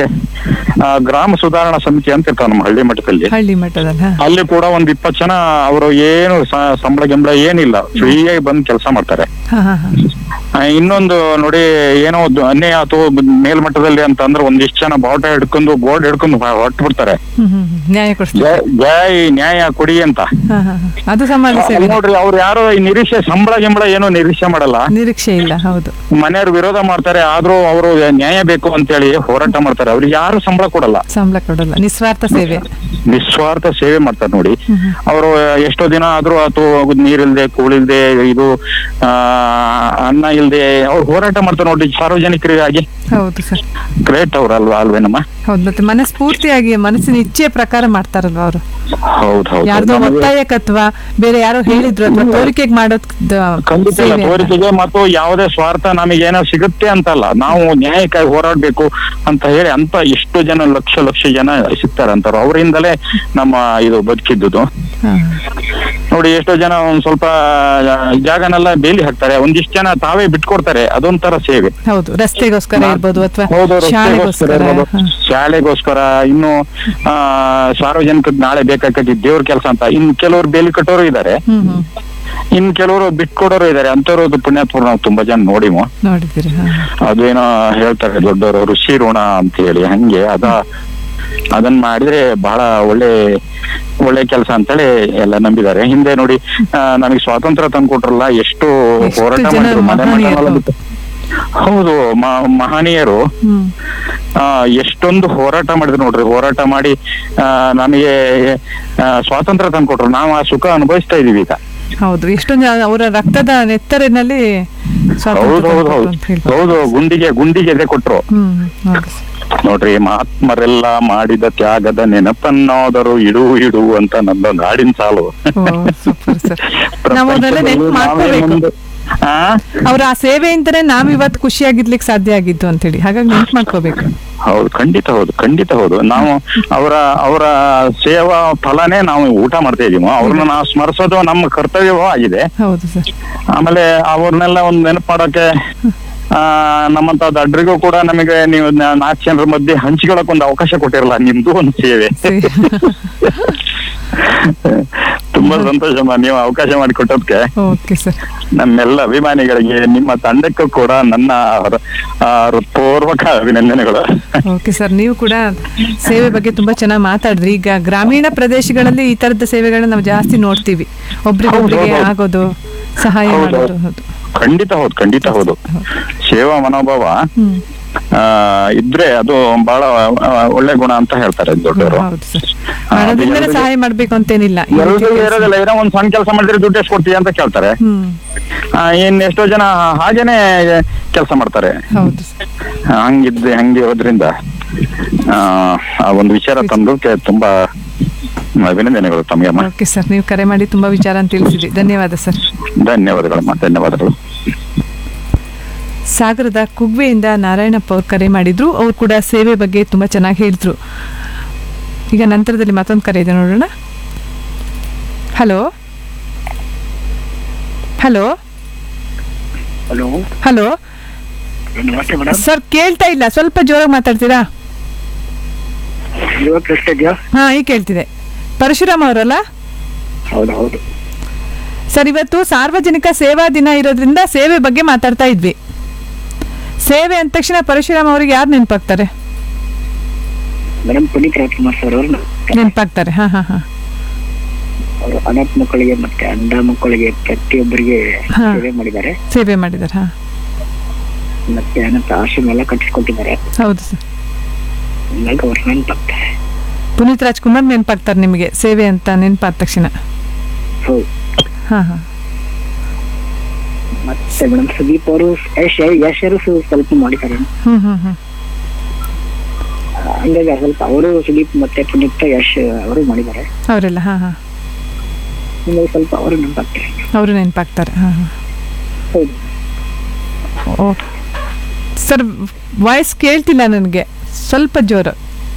ಆ, ಗ್ರಾಮ ಸುಧಾರಣಾ ಸಮಿತಿ ಅಂತ ಇರ್ತಾವ ನಮ್ಮ ಹಳ್ಳಿ ಮಟ್ಟದಲ್ಲಿ ಹಳ್ಳಿ ಮಟ್ಟದಲ್ಲಿ ಹಾ ಅಲ್ಲಿ ಕೂಡ ಒಂದ್ ಇಪ್ಪತ್ತು ಜನ ಅವರು ಏನು ಸ- ಸಂಬಳ ಗಿಂಬಳ ಏನಿಲ್ಲ ಫ್ರೀಯಾಗಿ ಬಂದು ಕೆಲಸ ಮಾಡ್ತಾರೆ ಹಾ ಹಾ ಹಾ ಆ, ಇನ್ನೊಂದು ನೋಡಿ ಏನೋ ಒಂದು ಅನ್ಯಾಯ ಅಥವಾ ಮೇಲ್ಮಟ್ಟದಲ್ಲಿ ಅಂತ ಅಂದ್ರೆ ಒಂದಿಷ್ಟು ಜನ ಬಾವುಟ ಹಿಡ್ಕೊಂಡು ಬೋರ್ಡ್ ಹಿಡ್ಕೊಂಡು ಹೊಟ್ಟು ಬಿಡ್ತಾರೆ ಹ್ಮ್ ಹ್ಮ್ ಹ್ಮ್. ನ್ಯಾಯ ಕೊಡಿಸ್ತಾರೆ ಜೈ ಜೈ ನ್ಯಾಯ ಕೊಡಿ ಅಂತ ಹಾ ಹಾ ಹಾ. ಅದು ಸಮಾಜ ಸೇವೆ ಅಲ್ಲಿ ನೋಡ್ರಿ ಅವ್ರು ಯಾರೋ ಈ ನಿರೀಕ್ಷೆ ಸಂಬಳ ಗಿಂಬಳ ಏನೋ ನಿರೀಕ್ಷೆ ಮಾಡಲ್ಲ ನಿರೀಕ್ಷೆ ಇಲ್ಲ ಹೌದು ಮನೆಯವ್ರು ವಿರೋಧ ಮಾಡ್ತಾರೆ ಆದ್ರೂ ಅವರು ನ್ಯಾಯ ಬೇಕು ಅಂತೇಳಿ ಹೋರಾಟ ಮಾಡ್ತಾರೆ ಅವ್ರಿಗೆ ಯಾರು ಸಂಬಳ ಕೊಡಲ್ಲ ಸಂಬಳ ಕೊಡಲ್ಲ ನಿಸ್ವಾರ್ಥ ಸೇವೆ ನಿಸ್ವಾರ್ಥ ಸೇವೆ ಮಾಡ್ತಾರೆ ನೋಡಿ ಅವರು ಎಷ್ಟೋ ದಿನ ಆದ್ರೂ ಅಥವಾ ನೀರಿಲ್ದೆ ಕೂಳಿಲ್ದೆ ಇದು ಆ ಅನ್ನ ಇಲ್ದೆ ಅವ್ರು ಹೋರಾಟ ಮಾಡ್ತಾರೆ ನೋಡಿ ಸಾರ್ವಜನಿಕರಿಗಾಗಿ ಹೌದು ಸರ್ ಗ್ರೇಟ್ ಅವ್ರು ಅಲ್ವಾ ಅಲ್ವೇನಮ್ಮ ಹೌದು ಮತ್ತೆ ಮನಸ್ಫೂರ್ತಿಯಾಗಿ ಮನಸ್ಸಿನ ಇಚ್ಛೆ ಪ್ರಕಾರ ಮಾಡ್ತಾರಲ್ವಾ ಅವರು ಹೌದ್ ಯಾರ್ದೋ ಹೌದು ಒತ್ತಾಯಕ್ಕತ್ವ ಬೇರೆ ಯಾರೋ ಹೇಳಿದ್ರು ಅಥವಾ ತೋರಿಕೆಗೆ ಮಾಡೋದ್ ಖಂಡಿತ ಇಲ್ಲ. ಸೇವೆ ಅಲ್ಲ. ತೋರಿಕೆಗೆ ಮತ್ತು ಯಾವುದೇ ಸ್ವಾರ್ಥ ನಮಗೆ ಏನೋ ಸಿಗುತ್ತೆ ಅಂತಲ್ಲ ನಾವು ನ್ಯಾಯಕ್ಕಾಗಿ ಹೋರಾಡ್ಬೇಕು ಅಂತ ಹೇಳಿ ಅಂತ ಎಷ್ಟು ಜನ ಲಕ್ಷ ಲಕ್ಷ ಜನ ಸಿಗ್ತಾರೆ ಅಂತಾರ ಅವರಿಂದಲೇ ನಮ್ಮ ಇದು ಬದುಕಿದ್ದುದು ಹಾ. ನೋಡಿ ಎಷ್ಟೋ ಜನ ಒಂದ್ ಸ್ವಲ್ಪ ಜಾಗನೆಲ್ಲ ಬೇಲಿ ಹಾಕ್ತಾರೆ ಒಂದಿಷ್ಟು ಜನ ತಾವೇ ಬಿಟ್ಕೊಡ್ತಾರೆ ಅದೊಂಥರ ಸೇವೆ ಹೌದು ರಸ್ತೆಗೋಸ್ಕರ ಇರ್ಬೋದು ಅಥವಾ ಹೌದು ರಸ್ತೆಗೋಸ್ಕರ ಶಾಲೆಗೋಸ್ಕರ ಇರ್ಬೋದು, ಹಾ. ಶಾಲೆಗೋಸ್ಕರ ಇನ್ನು ಆ ಸಾರ್ವಜನಿಕ ನಾಳೆ ಬೇಕಾಗ್ತದೆ ದೇವ್ರ ಕೆಲಸ ಅಂತ ಇನ್ ಕೆಲವರು ಬೇಲಿ ಕಟ್ಟೋರು ಇದ್ದಾರೆ ಹ್ಮ್ ಹ್ಮ್ ಇನ್ ಕೆಲವರು ಬಿಟ್ಕೊಡೋರು ಇದ್ದಾರೆ ಅಂತವ್ರದ್ದು ಪುಣ್ಯಾತ್ಮರು ನಾವು ತುಂಬಾ ಜನ ನೋಡಿಮು ನೋಡಿದ್ದೀರಿ ಹಾ ಅದೇನೋ ಹೇಳ್ತಾರೆ ದೊಡ್ಡವರು ಋಷಿ ಋಣ ಅಂತ ಹೇಳಿ ಹಂಗೆ ಅದ ಅದನ್ನ ಮಾಡಿದ್ರೆ ಬಹಳ ಒಳ್ಳೆ ಒಳ್ಳೆ ಕೆಲಸ ಅಂತೇಳಿ ಎಲ್ಲ ನಂಬಿದ್ದಾರೆ ಹಿಂದೆ ನೋಡಿ ಆ, ನಮಗೆ ಸ್ವಾತಂತ್ರ್ಯ ತಂದ್ಕೊಟ್ರಲ್ಲ ಎಷ್ಟು ಎಷ್ಟು ಹೋರಾಟ ಜನ ಮಾಡಿದ್ರು ಮನೆ ಮಹನೀಯರು. ಮನೆಯೆಲ್ಲ ಬಿಟ್ಟು. ಹೌದು ಮ- ಮಹನೀಯರು ಹ್ಮ್ ಆ, ಎಷ್ಟೊಂದು ಹೋರಾಟ ಮಾಡಿದ್ರು ನೋಡ್ರಿ ಹೋರಾಟ ಮಾಡಿ ಆ, ನಮಗೆ ಆ, ಸ್ವಾತಂತ್ರ್ಯ ತಂದ್ಕೊಟ್ರು ನಾವು ಆ ಸುಖ ಅನುಭವಿಸ್ತಾ ಇದೀವಿ ಈಗ ಹೌದು ಎಷ್ಟೊಂದು ಜನ ಅವರ ರಕ್ತದ ನೆತ್ತರಿನಲ್ಲಿ ಸ್ವಾತಂತ್ರ್ಯ ಹೌದು ಹೌದು ತಂದ್ಕೊಟ್ರು ಹೌದು ಅಂತ ಹೇಳ್ಬೋದು. ಹೌದು ಗುಂಡಿಗೆ ಗುಂಡಿಗೆ ಎದೆ ಕೊಟ್ರು ಹ್ಮ್ ಹೌದು ಸರ್. ನೋಡ್ರಿ ಮಹಾತ್ಮರೆಲ್ಲ ಮಾಡಿದ ತ್ಯಾಗದ ನೆನಪನ್ನಾದರೂ ಇಡು ಇಡು ಅಂತ ನಂದೊಂದು ಹಾಡಿನ ಸಾಲು ಓ ಸೂಪರ್ ಸರ್ ನಾವು ಅದನ್ನೆಲ್ಲ ನೆನ್ಪು ಪ್ರಪಂಚದಲ್ಲಿ ನಾವೇ ಮಾಡ್ಕೋಬೇಕು ಮುಂದೆ- ಆ? ಅವ್ರ ಆ ಸೇವೆಯಿಂದನೇ ನಾವ್ ಇವತ್ತು ಖುಷಿಯಾಗಿರ್ಲಿಕ್ಕೆ ಸಾಧ್ಯ ಆಗಿದ್ದು ಅಂತೇಳಿ ಹಾಗಾಗಿ ನೆನ್ಪು ಮಾಡ್ಕೋಬೇಕು ಹೌದು ಖಂಡಿತ ಹೌದು ಖಂಡಿತ ಹೌದು ನಾವು ಅವರ ಅವರ ಸೇವಾ ಫಲನೇ ನಾವು ಊಟ ಮಾಡ್ತಾ ಇದೀವಿ ಅವ್ರನ್ನ ನಾವು ಸ್ಮರಿಸೋದು ನಮ್ಮ ಕರ್ತವ್ಯವೂ ಆಗಿದೆ ಹೌದು ಸರ್ ಆಮೇಲೆ ಅವ್ರನ್ನೆಲ್ಲ ಒಂದು ನೆನಪು ಮಾಡೋಕೆ ಆ ನಮ್ಮಂತ ದಡ್ರಿಗೂ ಕೂಡ ನಮಗೆ ನೀವು ನಾ- ನಾಲ್ಕು ಜನರ ಮಧ್ಯೆ ಹಂಚಿಕೊಳ್ಳಕ್ ಒಂದು ಅವಕಾಶ ಕೊಟ್ಟಿರಲ್ಲ ನಿಮ್ದು ಒಂದು ಸೇವೆ ತುಂಬಾ ಸಂತೋಷಮ್ಮ ನೀವು ಅವಕಾಶ ಮಾಡಿಕೊಟ್ಟದ್ಕೆ ಓಕೆ ಸರ್ ನಮ್ಮೆಲ್ಲ ಅಭಿಮಾನಿಗಳಿಗೆ ನಿಮ್ಮ ತಂಡಕ್ಕೂ ಕೂಡ ನನ್ನ ಹೃ- ಆ, ಹೃತ್ಪೂರ್ವಕ ಅಭಿನಂದನೆಗಳು ಓಕೆ ಸರ್ ನೀವು ಕೂಡ ಸೇವೆ ಬಗ್ಗೆ ತುಂಬಾ ಚೆನ್ನಾಗಿ ಮಾತಾಡಿದ್ರಿ ಈಗ ಗ್ರಾಮೀಣ ಪ್ರದೇಶಗಳಲ್ಲಿ ಈ ತರದ ಸೇವೆಗಳನ್ನ ನಾವು ಜಾಸ್ತಿ ನೋಡ್ತೀವಿ ಒಬ್ರಿಗೊಬ್ರಿಗೆ ಹೌದು, ಹೌದು. ಆಗೋದು ಸಹಾಯ ಹೌದು. ಮಾಡೋದು ಹೌದು ಖಂಡಿತ ಹೌದು ಖಂಡಿತ ಹೌದು ಸೇವಾ ಮನೋಭಾವ ಹ್ಮ್ ಆ, ಇದ್ರೆ ಅದು ಬಹಳ ಆ, ಒಳ್ಳೆ ಗುಣ ಅಂತ ಹೇಳ್ತಾರೆ ದೊಡ್ಡವರು ಹೌದು ಸರ್ ಹಣದಿಂದಲೇ ಸಹಾಯ ಮಾಡ್ಬೇಕು ಅಂತೇನಿಲ್ಲ ಈ ರೀತಿ ಎಲ್ಲರಿಗೂ ಕೆಲ್ಸ- ಇರೋದಿಲ್ಲ ಏನೋ ಒಂದ್ ಸಣ್ಣ ಕೆಲಸ ಮಾಡಿದ್ರೆ ದುಡ್ಡು ಎಷ್ಟು ಕೊಡ್ತೀಯ ಅಂತ ಕೇಳ್ತಾರೆ ಹ್ಮ್ ಆ, ಇನ್ ಎಷ್ಟೋ ಜನ ಹಾಗೇನೆ ಕೆಲಸ ಮಾಡ್ತಾರೆ ಹೌದು ಸರ್ ಹಂಗಿದ್ದೆ ಹಂಗೆ ಇರೋದ್ರಿಂದ ಆ, ಆ ಒಂದು ವಿಚಾರ ತಂದಕ್ಕೆ ತುಂಬಾ ಅಭಿನಂದನೆಗಳು ತಮಗೆ ಅಮ್ಮ ಓಕೆ ಸರ್ ನೀವು ಕರೆ ಮಾಡಿ ತುಂಬಾ ವಿಚಾರ ಅಂತ ತಿಳಿಸಿದ್ರಿ ಧನ್ಯವಾದ ಸರ್ ಧನ್ಯವಾದಗಳಮ್ಮ ಧನ್ಯವಾದಗಳು ಸಾಗರದ ಕುಗ್ವೆಯಿಂದ ನಾರಾಯಣಪ್ಪ ಅವ್ರು ಕರೆ ಮಾಡಿದ್ರು ಅವ್ರು ಕೂಡ ಸೇವೆ ಬಗ್ಗೆ ತುಂಬಾ ಚೆನ್ನಾಗಿ ಹೇಳಿದ್ರು ಈಗ ನಂತರದಲ್ಲಿ ಮತ್ತೊಂದು ಕರೆ ಇದೆ ನೋಡೋಣ ಹಲೋ ಹಲೋ ಹಲೋ ಹಲೋ ನಮಸ್ತೆ ಮೇಡಮ್ ಸರ್ ಕೇಳ್ತಾ ಇಲ್ಲ ಸ್ವಲ್ಪ ಜೋರಾಗಿ ಮಾತಾಡ್ತೀರಾ ಇವಾಗ ಕೇಳ್ತಾ ಇದೆಯಾ ಹಾ ಈಗ ಕೇಳ್ತಿದೆ ಪರಶುರಾಮ್ ಅವರಲ್ಲ ಹೌದು ಹೌದು ಸರ್ ಇವತ್ತು ಸಾರ್ವಜನಿಕ ಸೇವಾ ದಿನ ಇರೋದ್ರಿಂದ ಸೇವೆ ಬಗ್ಗೆ ಮಾತಾಡ್ತಾ ಇದ್ವಿ ಸೇವೆ ಅಂದ ತಕ್ಷಣ ಪರಶುರಾಮ್ ಅವರಿಗೆ ಯಾರು ನೆನಪಾಗ್ತಾರೆ ಮೇಡಮ್ ಪುನೀತ್ ರಾಜ್ಕುಮಾರ್ ಸರ್ ಅವರು ನೆನಪಾಗ್ತಾರೆ ಹಾ ಹಾ ಹಾ ಅವರು ಅನಾಥ ಮಕ್ಕಳಿಗೆ ಮತ್ತೆ ಅಂಧ ಮಕ್ಕಳಿಗೆ ಪ್ರತಿಯೊಬ್ಬರಿಗೆ ಹಾ. ಸೇವೆ ಮಾಡಿದ್ದಾರೆ ಸೇವೆ ಮಾಡಿದ್ದಾರೆ ಹಾ ಮತ್ತೆ ಅನಾಥ ಆಶ್ರಮ ಎಲ್ಲ ಕಟ್ಟಿಸ್ಕೊಟ್ಟಿದ್ದಾರೆ ಹೌದು ಸರ್ ಹಂಗಾಗಿ ಅವ್ರು ನೆನಪಾಗ್ತಾರೆ ಪುನೀತ್ ರಾಜ್ಕುಮಾರ್ ನೆನಪಾಗ್ತಾರೆ ನಿಮಗೆ ಸೇವೆ ಅಂತ ನೆನಪಾದ ತಕ್ಷಣ ಹೌದು ಹಾ ಹಾ ಮತ್ತೆ ಮೇಡಮ್ ಸುದೀಪ್ ಅವರು ಯಶ್ ಯಶ್ ಅವರು ಸ್ವಲ್ಪ ಮಾಡಿದ್ದಾರೆ ಹ್ಮ್ ಹ್ಮ್ ಹ್ಮ್ ಹಂಗಾಗಿ ಸ್ವಲ್ಪ ಅವರು ಸುದೀಪ್ ಮತ್ತೆ ಪುನೀತ್ ಯಶ್ ಅವರು ಮಾಡಿದ್ದಾರೆ ಅವರೆಲ್ಲ ಹಾ ಹಾ ಹಂಗಾಗಿ ಸ್ವಲ್ಪ ಅವರು ನೆನಪಾಗ್ತಾರೆ ಅವರು ನೆನಪಾಗ್ತಾರೆ ಹಾ ಹಾ ಹೌದು ಓ ಸರ್ ವಾಯ್ಸ್ ಕೇಳ್ತಿಲ್ಲ ನನಗೆ ಸ್ವಲ್ಪ ಜೋರು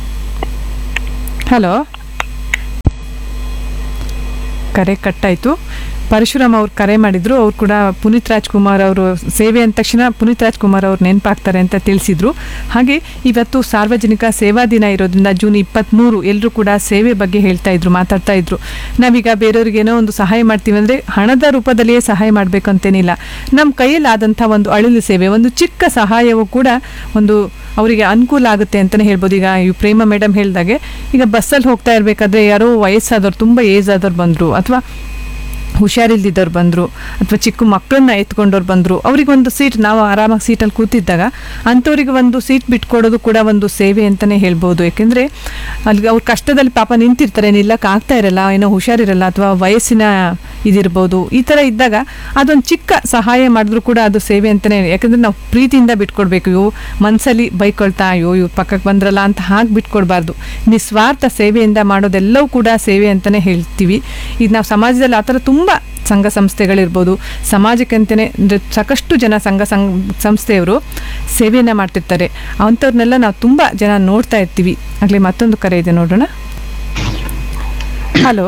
ಹಲೋ ಕರೆ ಕಟ್ಟಾಯಿತು ಪರಶುರಾಮ್ ಅವ್ರು ಕರೆ ಮಾಡಿದ್ರು ಅವ್ರು ಕೂಡ ಪುನೀತ್ ರಾಜ್ಕುಮಾರ್ ಅವರು ಸೇವೆ ಅಂದ ತಕ್ಷಣ ಪುನೀತ್ ರಾಜ್ಕುಮಾರ್ ಅವ್ರು ನೆನಪಾಗ್ತಾರೆ ಅಂತ ತಿಳಿಸಿದ್ರು ಹಾಗೆ ಇವತ್ತು ಸಾರ್ವಜನಿಕ ಸೇವಾ ದಿನ ಇರೋದ್ರಿಂದ ಜೂನ್ ಇಪ್ಪತ್ತ್ಮೂರು ಎಲ್ಲರೂ ಕೂಡ ಸೇವೆ ಬಗ್ಗೆ ಹೇಳ್ತಾ ಇದ್ರು ಮಾತಾಡ್ತಾ ಇದ್ರು ನಾವೀಗ ಬೇರೆಯವ್ರಿಗೇನೋ ಒಂದು ಸಹಾಯ ಮಾಡ್ತೀವಿ ಅಂದರೆ ಹಣದ ರೂಪದಲ್ಲಿಯೇ ಸಹಾಯ ಮಾಡಬೇಕಂತೇನಿಲ್ಲ ನಮ್ಮ ಕೈಯಲ್ಲಾದಂಥ ಒಂದು ಅಳಿಲು ಸೇವೆ ಒಂದು ಚಿಕ್ಕ ಸಹಾಯವೂ ಕೂಡ ಒಂದು ಅವರಿಗೆ ಅನುಕೂಲ ಆಗುತ್ತೆ ಅಂತಲೇ ಹೇಳ್ಬೋದು ಈಗ ಈ ಪ್ರೇಮ ಮೇಡಮ್ ಹೇಳ್ದಾಗೆ ಈಗ ಬಸ್ಸಲ್ಲಿ ಹೋಗ್ತಾ ಇರಬೇಕಾದ್ರೆ ಯಾರೋ ವಯಸ್ಸಾದವ್ರು ತುಂಬ ಏಜ್ ಆದವ್ರು ಬಂದರು ಅಥವಾ ಹುಷಾರಿಲ್ದಿದ್ದವ್ರು ಬಂದರು ಅಥವಾ ಚಿಕ್ಕ ಮಕ್ಕಳನ್ನ ಎತ್ಕೊಂಡವ್ರು ಬಂದರು ಅವ್ರಿಗೊಂದು ಸೀಟ್ ನಾವು ಆರಾಮಾಗಿ ಸೀಟಲ್ಲಿ ಕೂತಿದ್ದಾಗ ಅಂಥವ್ರಿಗೆ ಒಂದು ಸೀಟ್ ಬಿಟ್ಕೊಡೋದು ಕೂಡ ಒಂದು ಸೇವೆ ಅಂತಲೇ ಹೇಳ್ಬೋದು ಯಾಕೆಂದರೆ ಅಲ್ಲಿ ಅವ್ರ ಕಷ್ಟದಲ್ಲಿ ಪಾಪ ನಿಂತಿರ್ತಾರೆ ನಿಲ್ಲಕ್ಕೆ ಆಗ್ತಾ ಇರಲ್ಲ ಏನೋ ಹುಷಾರಿರಲ್ಲ ಅಥವಾ ವಯಸ್ಸಿನ ಇದಿರ್ಬೋದು ಈ ಥರ ಇದ್ದಾಗ ಅದೊಂದು ಚಿಕ್ಕ ಸಹಾಯ ಮಾಡಿದ್ರು ಕೂಡ ಅದು ಸೇವೆ ಅಂತಲೇ ಯಾಕಂದರೆ ನಾವು ಪ್ರೀತಿಯಿಂದ ಬಿಟ್ಕೊಡ್ಬೇಕು ಇವು ಮನಸ್ಸಲ್ಲಿ ಬೈಕೊಳ್ತಾ ಅಯ್ಯೋ ಇವ್ರು ಪಕ್ಕಕ್ಕೆ ಬಂದ್ರಲ್ಲ ಅಂತ ಹಾಗೆ ಬಿಟ್ಕೊಡ್ಬಾರ್ದು ನಿಸ್ವಾರ್ಥ ಸೇವೆಯಿಂದ ಮಾಡೋದೆಲ್ಲವೂ ಕೂಡ ಸೇವೆ ಅಂತಲೇ ಹೇಳ್ತೀವಿ ಈಗ ನಾವು ಸಮಾಜದಲ್ಲಿ ಆ ಥರ ತುಂಬ ಸಂಘ ಸಂಸ್ಥೆಗಳಿರ್ಬೋದು ಸಮಾಜಕ್ಕೆ ಅಂತಲೇ ಅಂದರೆ ಸಾಕಷ್ಟು ಜನ ಸಂಘ ಸಂಘ ಸಂಸ್ಥೆಯವರು ಸೇವೆಯನ್ನು ಮಾಡ್ತಿರ್ತಾರೆ ಅಂಥವ್ರನ್ನೆಲ್ಲ ನಾವು ತುಂಬ ಜನ ನೋಡ್ತಾ ಇರ್ತೀವಿ ಆಗಲಿ ಮತ್ತೊಂದು ಕರೆ ಇದೆ ನೋಡೋಣ ಹಲೋ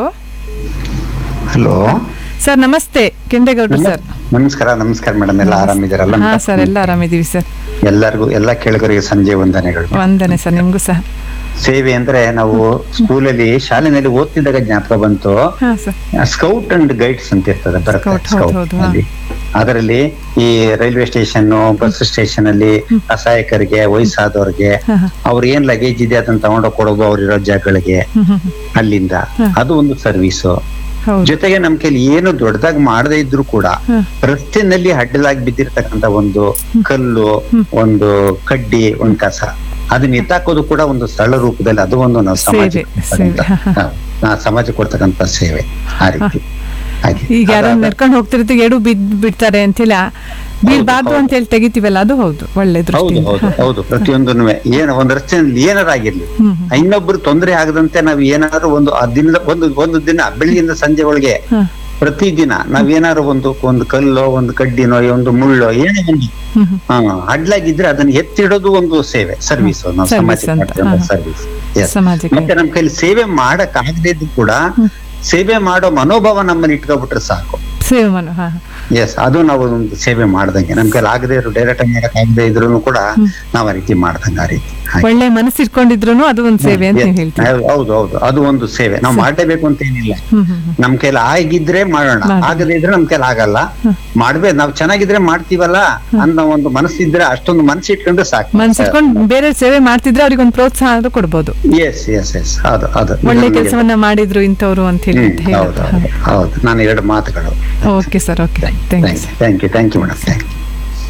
ಹಲೋ ಸರ್ ನಮಸ್ತೆ ಕೆಂದೇಗೌಡರು ಸರ್ ನಮಸ್ಕಾರ ನಮಸ್ಕಾರ ಮೇಡಮ್ ಎಲ್ಲ ಆರಾಮಿದ್ದೀರಲ್ಲ ಹಾಂ ಸರ್ ಎಲ್ಲ ಆರಾಮಿದ್ದೀವಿ ಸರ್ ಎಲ್ಲರಿಗೂ ಎಲ್ಲ ಕೇಳುಗರಿಗೆ ಸಂಜೆ ವಂದನೆಗಳು ವಂದನೆ ಸರ್ ನಿಮಗೂ ಸಹ ಸೇವೆ ಅಂದ್ರೆ ನಾವು ಸ್ಕೂಲಲ್ಲಿ ಶಾಲೆನಲ್ಲಿ ಓದ್ತಿದ್ದಾಗ ಜ್ಞಾಪಕ ಬಂತು ಹಾಂ ಸರ್ ಸ್ಕೌಟ್ ಅಂಡ್ ಗೈಡ್ಸ್ ಅಂತ ಇರ್ತದೆ ಬರುತ್ತೆ Scout, ಹೌದು, ಸ್ಕೌಟ್ ಹೌದು, ಹಾ. ಅಲ್ಲಿ ಅದರಲ್ಲಿ ಈ ರೈಲ್ವೆ ಸ್ಟೇಷನ್ ಬಸ್ ಸ್ಟೇಷನ್ ಅಲ್ಲಿ ಅಸಹಾಯಕರಿಗೆ ವಯಸ್ಸಾದವ್ರಿಗೆ ಹಾಂ ಹಾಂ ಅವ್ರ ಏನ್ ಲಗೇಜ್ ಇದೆ ಅದನ್ನ ತಗೊಂಡೋಗ್ ಕೊಡೋದು ಅವ್ರಿರೋ ಜಾಗಗಳಿಗೆ ಹ್ಞೂ ಹ್ಞೂ ಅಲ್ಲಿಂದ ಹಾ. ಅದು ಒಂದು ಸರ್ವಿಸು ಹೌದು ಜೊತೆಗೆ ನಮ್ ಕೈಲಿ ಏನು ದೊಡ್ಡದಾಗಿ ಮಾಡದೇ ಇದ್ರು ಕೂಡ ಹ್ಮ್. ರಸ್ತೆನಲ್ಲಿ ಅಡ್ಡಲಾಗಿ ಬಿದ್ದಿರ್ತಕ್ಕಂತ ಒಂದು ಕಲ್ಲು ಒಂದು ಕಡ್ಡಿ ಒಂದ್ ಕಸ ಅದನ್ನ ಎತ್ತಾಕೋದು ಕೂಡ ಒಂದು ಸರಳ ರೂಪದಲ್ಲಿ ಅದು ಒಂದು ನಾವು ಸೇವೆ, ಸೇವೆ, ಹಾ, ಹಾ. ಸಮಾಜ ಸಮಾಜ ಕೊಡ್ತಕ್ಕಂತ ಸೇವೆ ಆ ರೀತಿ ಹಾಗೆ ಈಗ ಯಾರೋ ಅದಾದ- ನಡ್ಕೊಂಡು ಹೋಗ್ತಿರ್ತೀವಿ ಎಡು ಬಿದ್ ಬಿಡ್ತಾರೆ ಅಂತಿಲ್ಲ ಬೀಳ್ಬಾರ್ದು ಅಂತ ಹೇಳಿ ತೆಗಿತೀವಲ್ಲ ಅದು ಹೌದು ಒಳ್ಳೆ ಹೌದು ದೃಷ್ಟಿಯಿಂದ ಹೌದು ಹೌದು ಪ್ರತಿಯೊಂದನ್ನು ಏನು ಒಂದ್ ರಸ್ತೆಯಲ್ಲಿ ಏನಾರ ಆಗಿರ್ಲಿ ಹ್ಮ್ ಇನ್ನೊಬ್ರು ತೊಂದರೆ ಆಗದಂತೆ ನಾವ್ ಏನಾದ್ರು ಒಂದು ಆ ದಿನದ ಒಂದು ಒಂದು ದಿನ ಬೆಳಿಗ್ಗೆಯಿಂದ ಸಂಜೆ ಒಳಗೆ ಹ್ಮ್ ಪ್ರತಿದಿನ ನಾವೇನಾದ್ರು ಒಂದು ಒಂದು ಕಲ್ಲೋ ಒಂದು ಕಡ್ಡಿನೋ ಒಂದು ಮುಳ್ಳೋ ಏನೋ ಒಂದು ಹ್ಮ್ ಹ್ಮ್. ಹಾ, ಅಡ್ಲಾಗಿದ್ರೆ ಅದನ್ನ ಎತ್ತಿಡೋದು ಒಂದು ಸೇವೆ ಸರ್ವಿಸ್ ನಾವು Service ಸಮಾಜಕ್ಕೆ ಅಂತ, ಮಾಡ್ತೀವಿ ಹಾ. ಸರ್ವಿಸ್ ಸಮಾಜಕ್ಕೆ. ಮತ್ತೆ ನಮ್ ಕೈಲಿ ಸೇವೆ ಮಾಡಕ್ ಆಗದೇ ಇದ್ದು ಕೂಡ ಸೇವೆ ಮಾಡೋ ಮನೋಭಾವ ನಮ್ಮನ್ನ ಇಟ್ಕೊಬಿಟ್ರೆ ಸಾಕು ಸೇವೆ ಮಾಡು ಹಾ ಹಾ. ಎಸ್ ಅದು ನಾವು ಒಂದು ಸೇವೆ ಮಾಡ್ದಂಗೆ ನಮ್ ಕೈಲಿ ಆಗದೆ ಇರೋ ಡೈರೆಕ್ಟ್ ಆಗಿ ಮಾಡಕ್ ಆಗದೆ ಇದ್ರು ಕೂಡ ನಾವ್ ಆ ರೀತಿ ಮಾಡ್ದಂಗೆ ಆ ರೀತಿ ಹಾಗೆ. ಒಳ್ಳೆ ಮನಸ್ಸಿಟ್ಕೊಂಡಿದ್ರು ಅದು ಒಂದು ಸೇವೆ ಅಂತ ನೀವು Yes. ಹೇಳ್ತೀವಿ ಹೌದು ಹೌದು ಅದು ಒಂದು ಸೇವೆ ನಾವು ಮಾಡ್ಲೇಬೇಕು ಅಂತ ಏನಿಲ್ಲ ಹ್ಮ್ ಹ್ಮ್ ಹ್ಮ್. ನಮ್ ಕೈಲಿ ಆಗಿದ್ರೆ ಮಾಡೋಣ ಮಾಡೋಣ. ಆಗದೇ ಇದ್ರೆ ನಮ್ ಕೈಲಿ ಆಗಲ್ಲ ಮಾಡ್ಬೇಕು ನಾವ್ ಚೆನ್ನಾಗಿದ್ರೆ ಮಾಡ್ತೀವಲ್ಲ ಅನ್ನೋ ಒಂದು ಮನಸ್ಸಿದ್ರೆ ಅಷ್ಟೊಂದು ಮನಸ್ಸು ಇಟ್ಕೊಂಡ್ರೆ ಸಾಕು ಮನ್ಸಿಟ್ಕೊಂಡು ಬೇರೆ ಸೇವೆ ಮಾಡ್ತಿದ್ರೆ ಅವ್ರಿಗೆ ಒಂದು ಪ್ರೋತ್ಸಾಹ ಆದ್ರೂ ಕೊಡ್ಬೋದು ಎಸ್ ಎಸ್ ಎಸ್ ಹೌದು ಅದು ಒಳ್ಳೆ ಇದು ನಮ್ಗೆ- ಕೆಲಸವನ್ನ ಮಾಡಿದ್ರು ಇಂಥವ್ರು ಅಂತ ಹೇಳಿ ಹ್ಮ್, ಅಂತ ಹೌದು ಹೇಳಿ ಹೌದು ಹೌದು ನಾನು ಎರಡು ಮಾತುಗಳು okay sir okay thank you thank you thank you madam thank you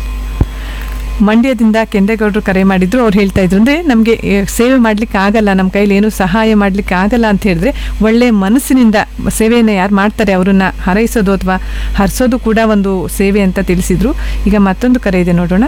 ಮಂಡ್ಯದಿಂದ ಕೆಂದೇಗೌಡರು ಕರೆ ಮಾಡಿದ್ರು ಅವ್ರು ಹೇಳ್ತಾ ಇದ್ರು ಅಂದ್ರೆ ನಮಗೆ ಸೇವೆ ಮಾಡ್ಲಿಕ್ಕೆ ಆಗಲ್ಲ ನಮ್ಮ ಕೈಲಿ ಏನು ಸಹಾಯ ಮಾಡ್ಲಿಕ್ಕೆ ಆಗಲ್ಲ ಅಂತ ಹೇಳಿದ್ರೆ ಒಳ್ಳೆ ಮನಸ್ಸಿನಿಂದ ಸೇವೆಯನ್ನು ಯಾರು ಮಾಡ್ತಾರೆ ಅವರನ್ನ ಹಾರೈಸೋದು ಅಥವಾ ಹರಿಸೋದು ಕೂಡ ಒಂದು ಸೇವೆ ಅಂತ ತಿಳಿಸಿದ್ರು ಈಗ ಮತ್ತೊಂದು ಕರೆ ಇದೆ ನೋಡೋಣ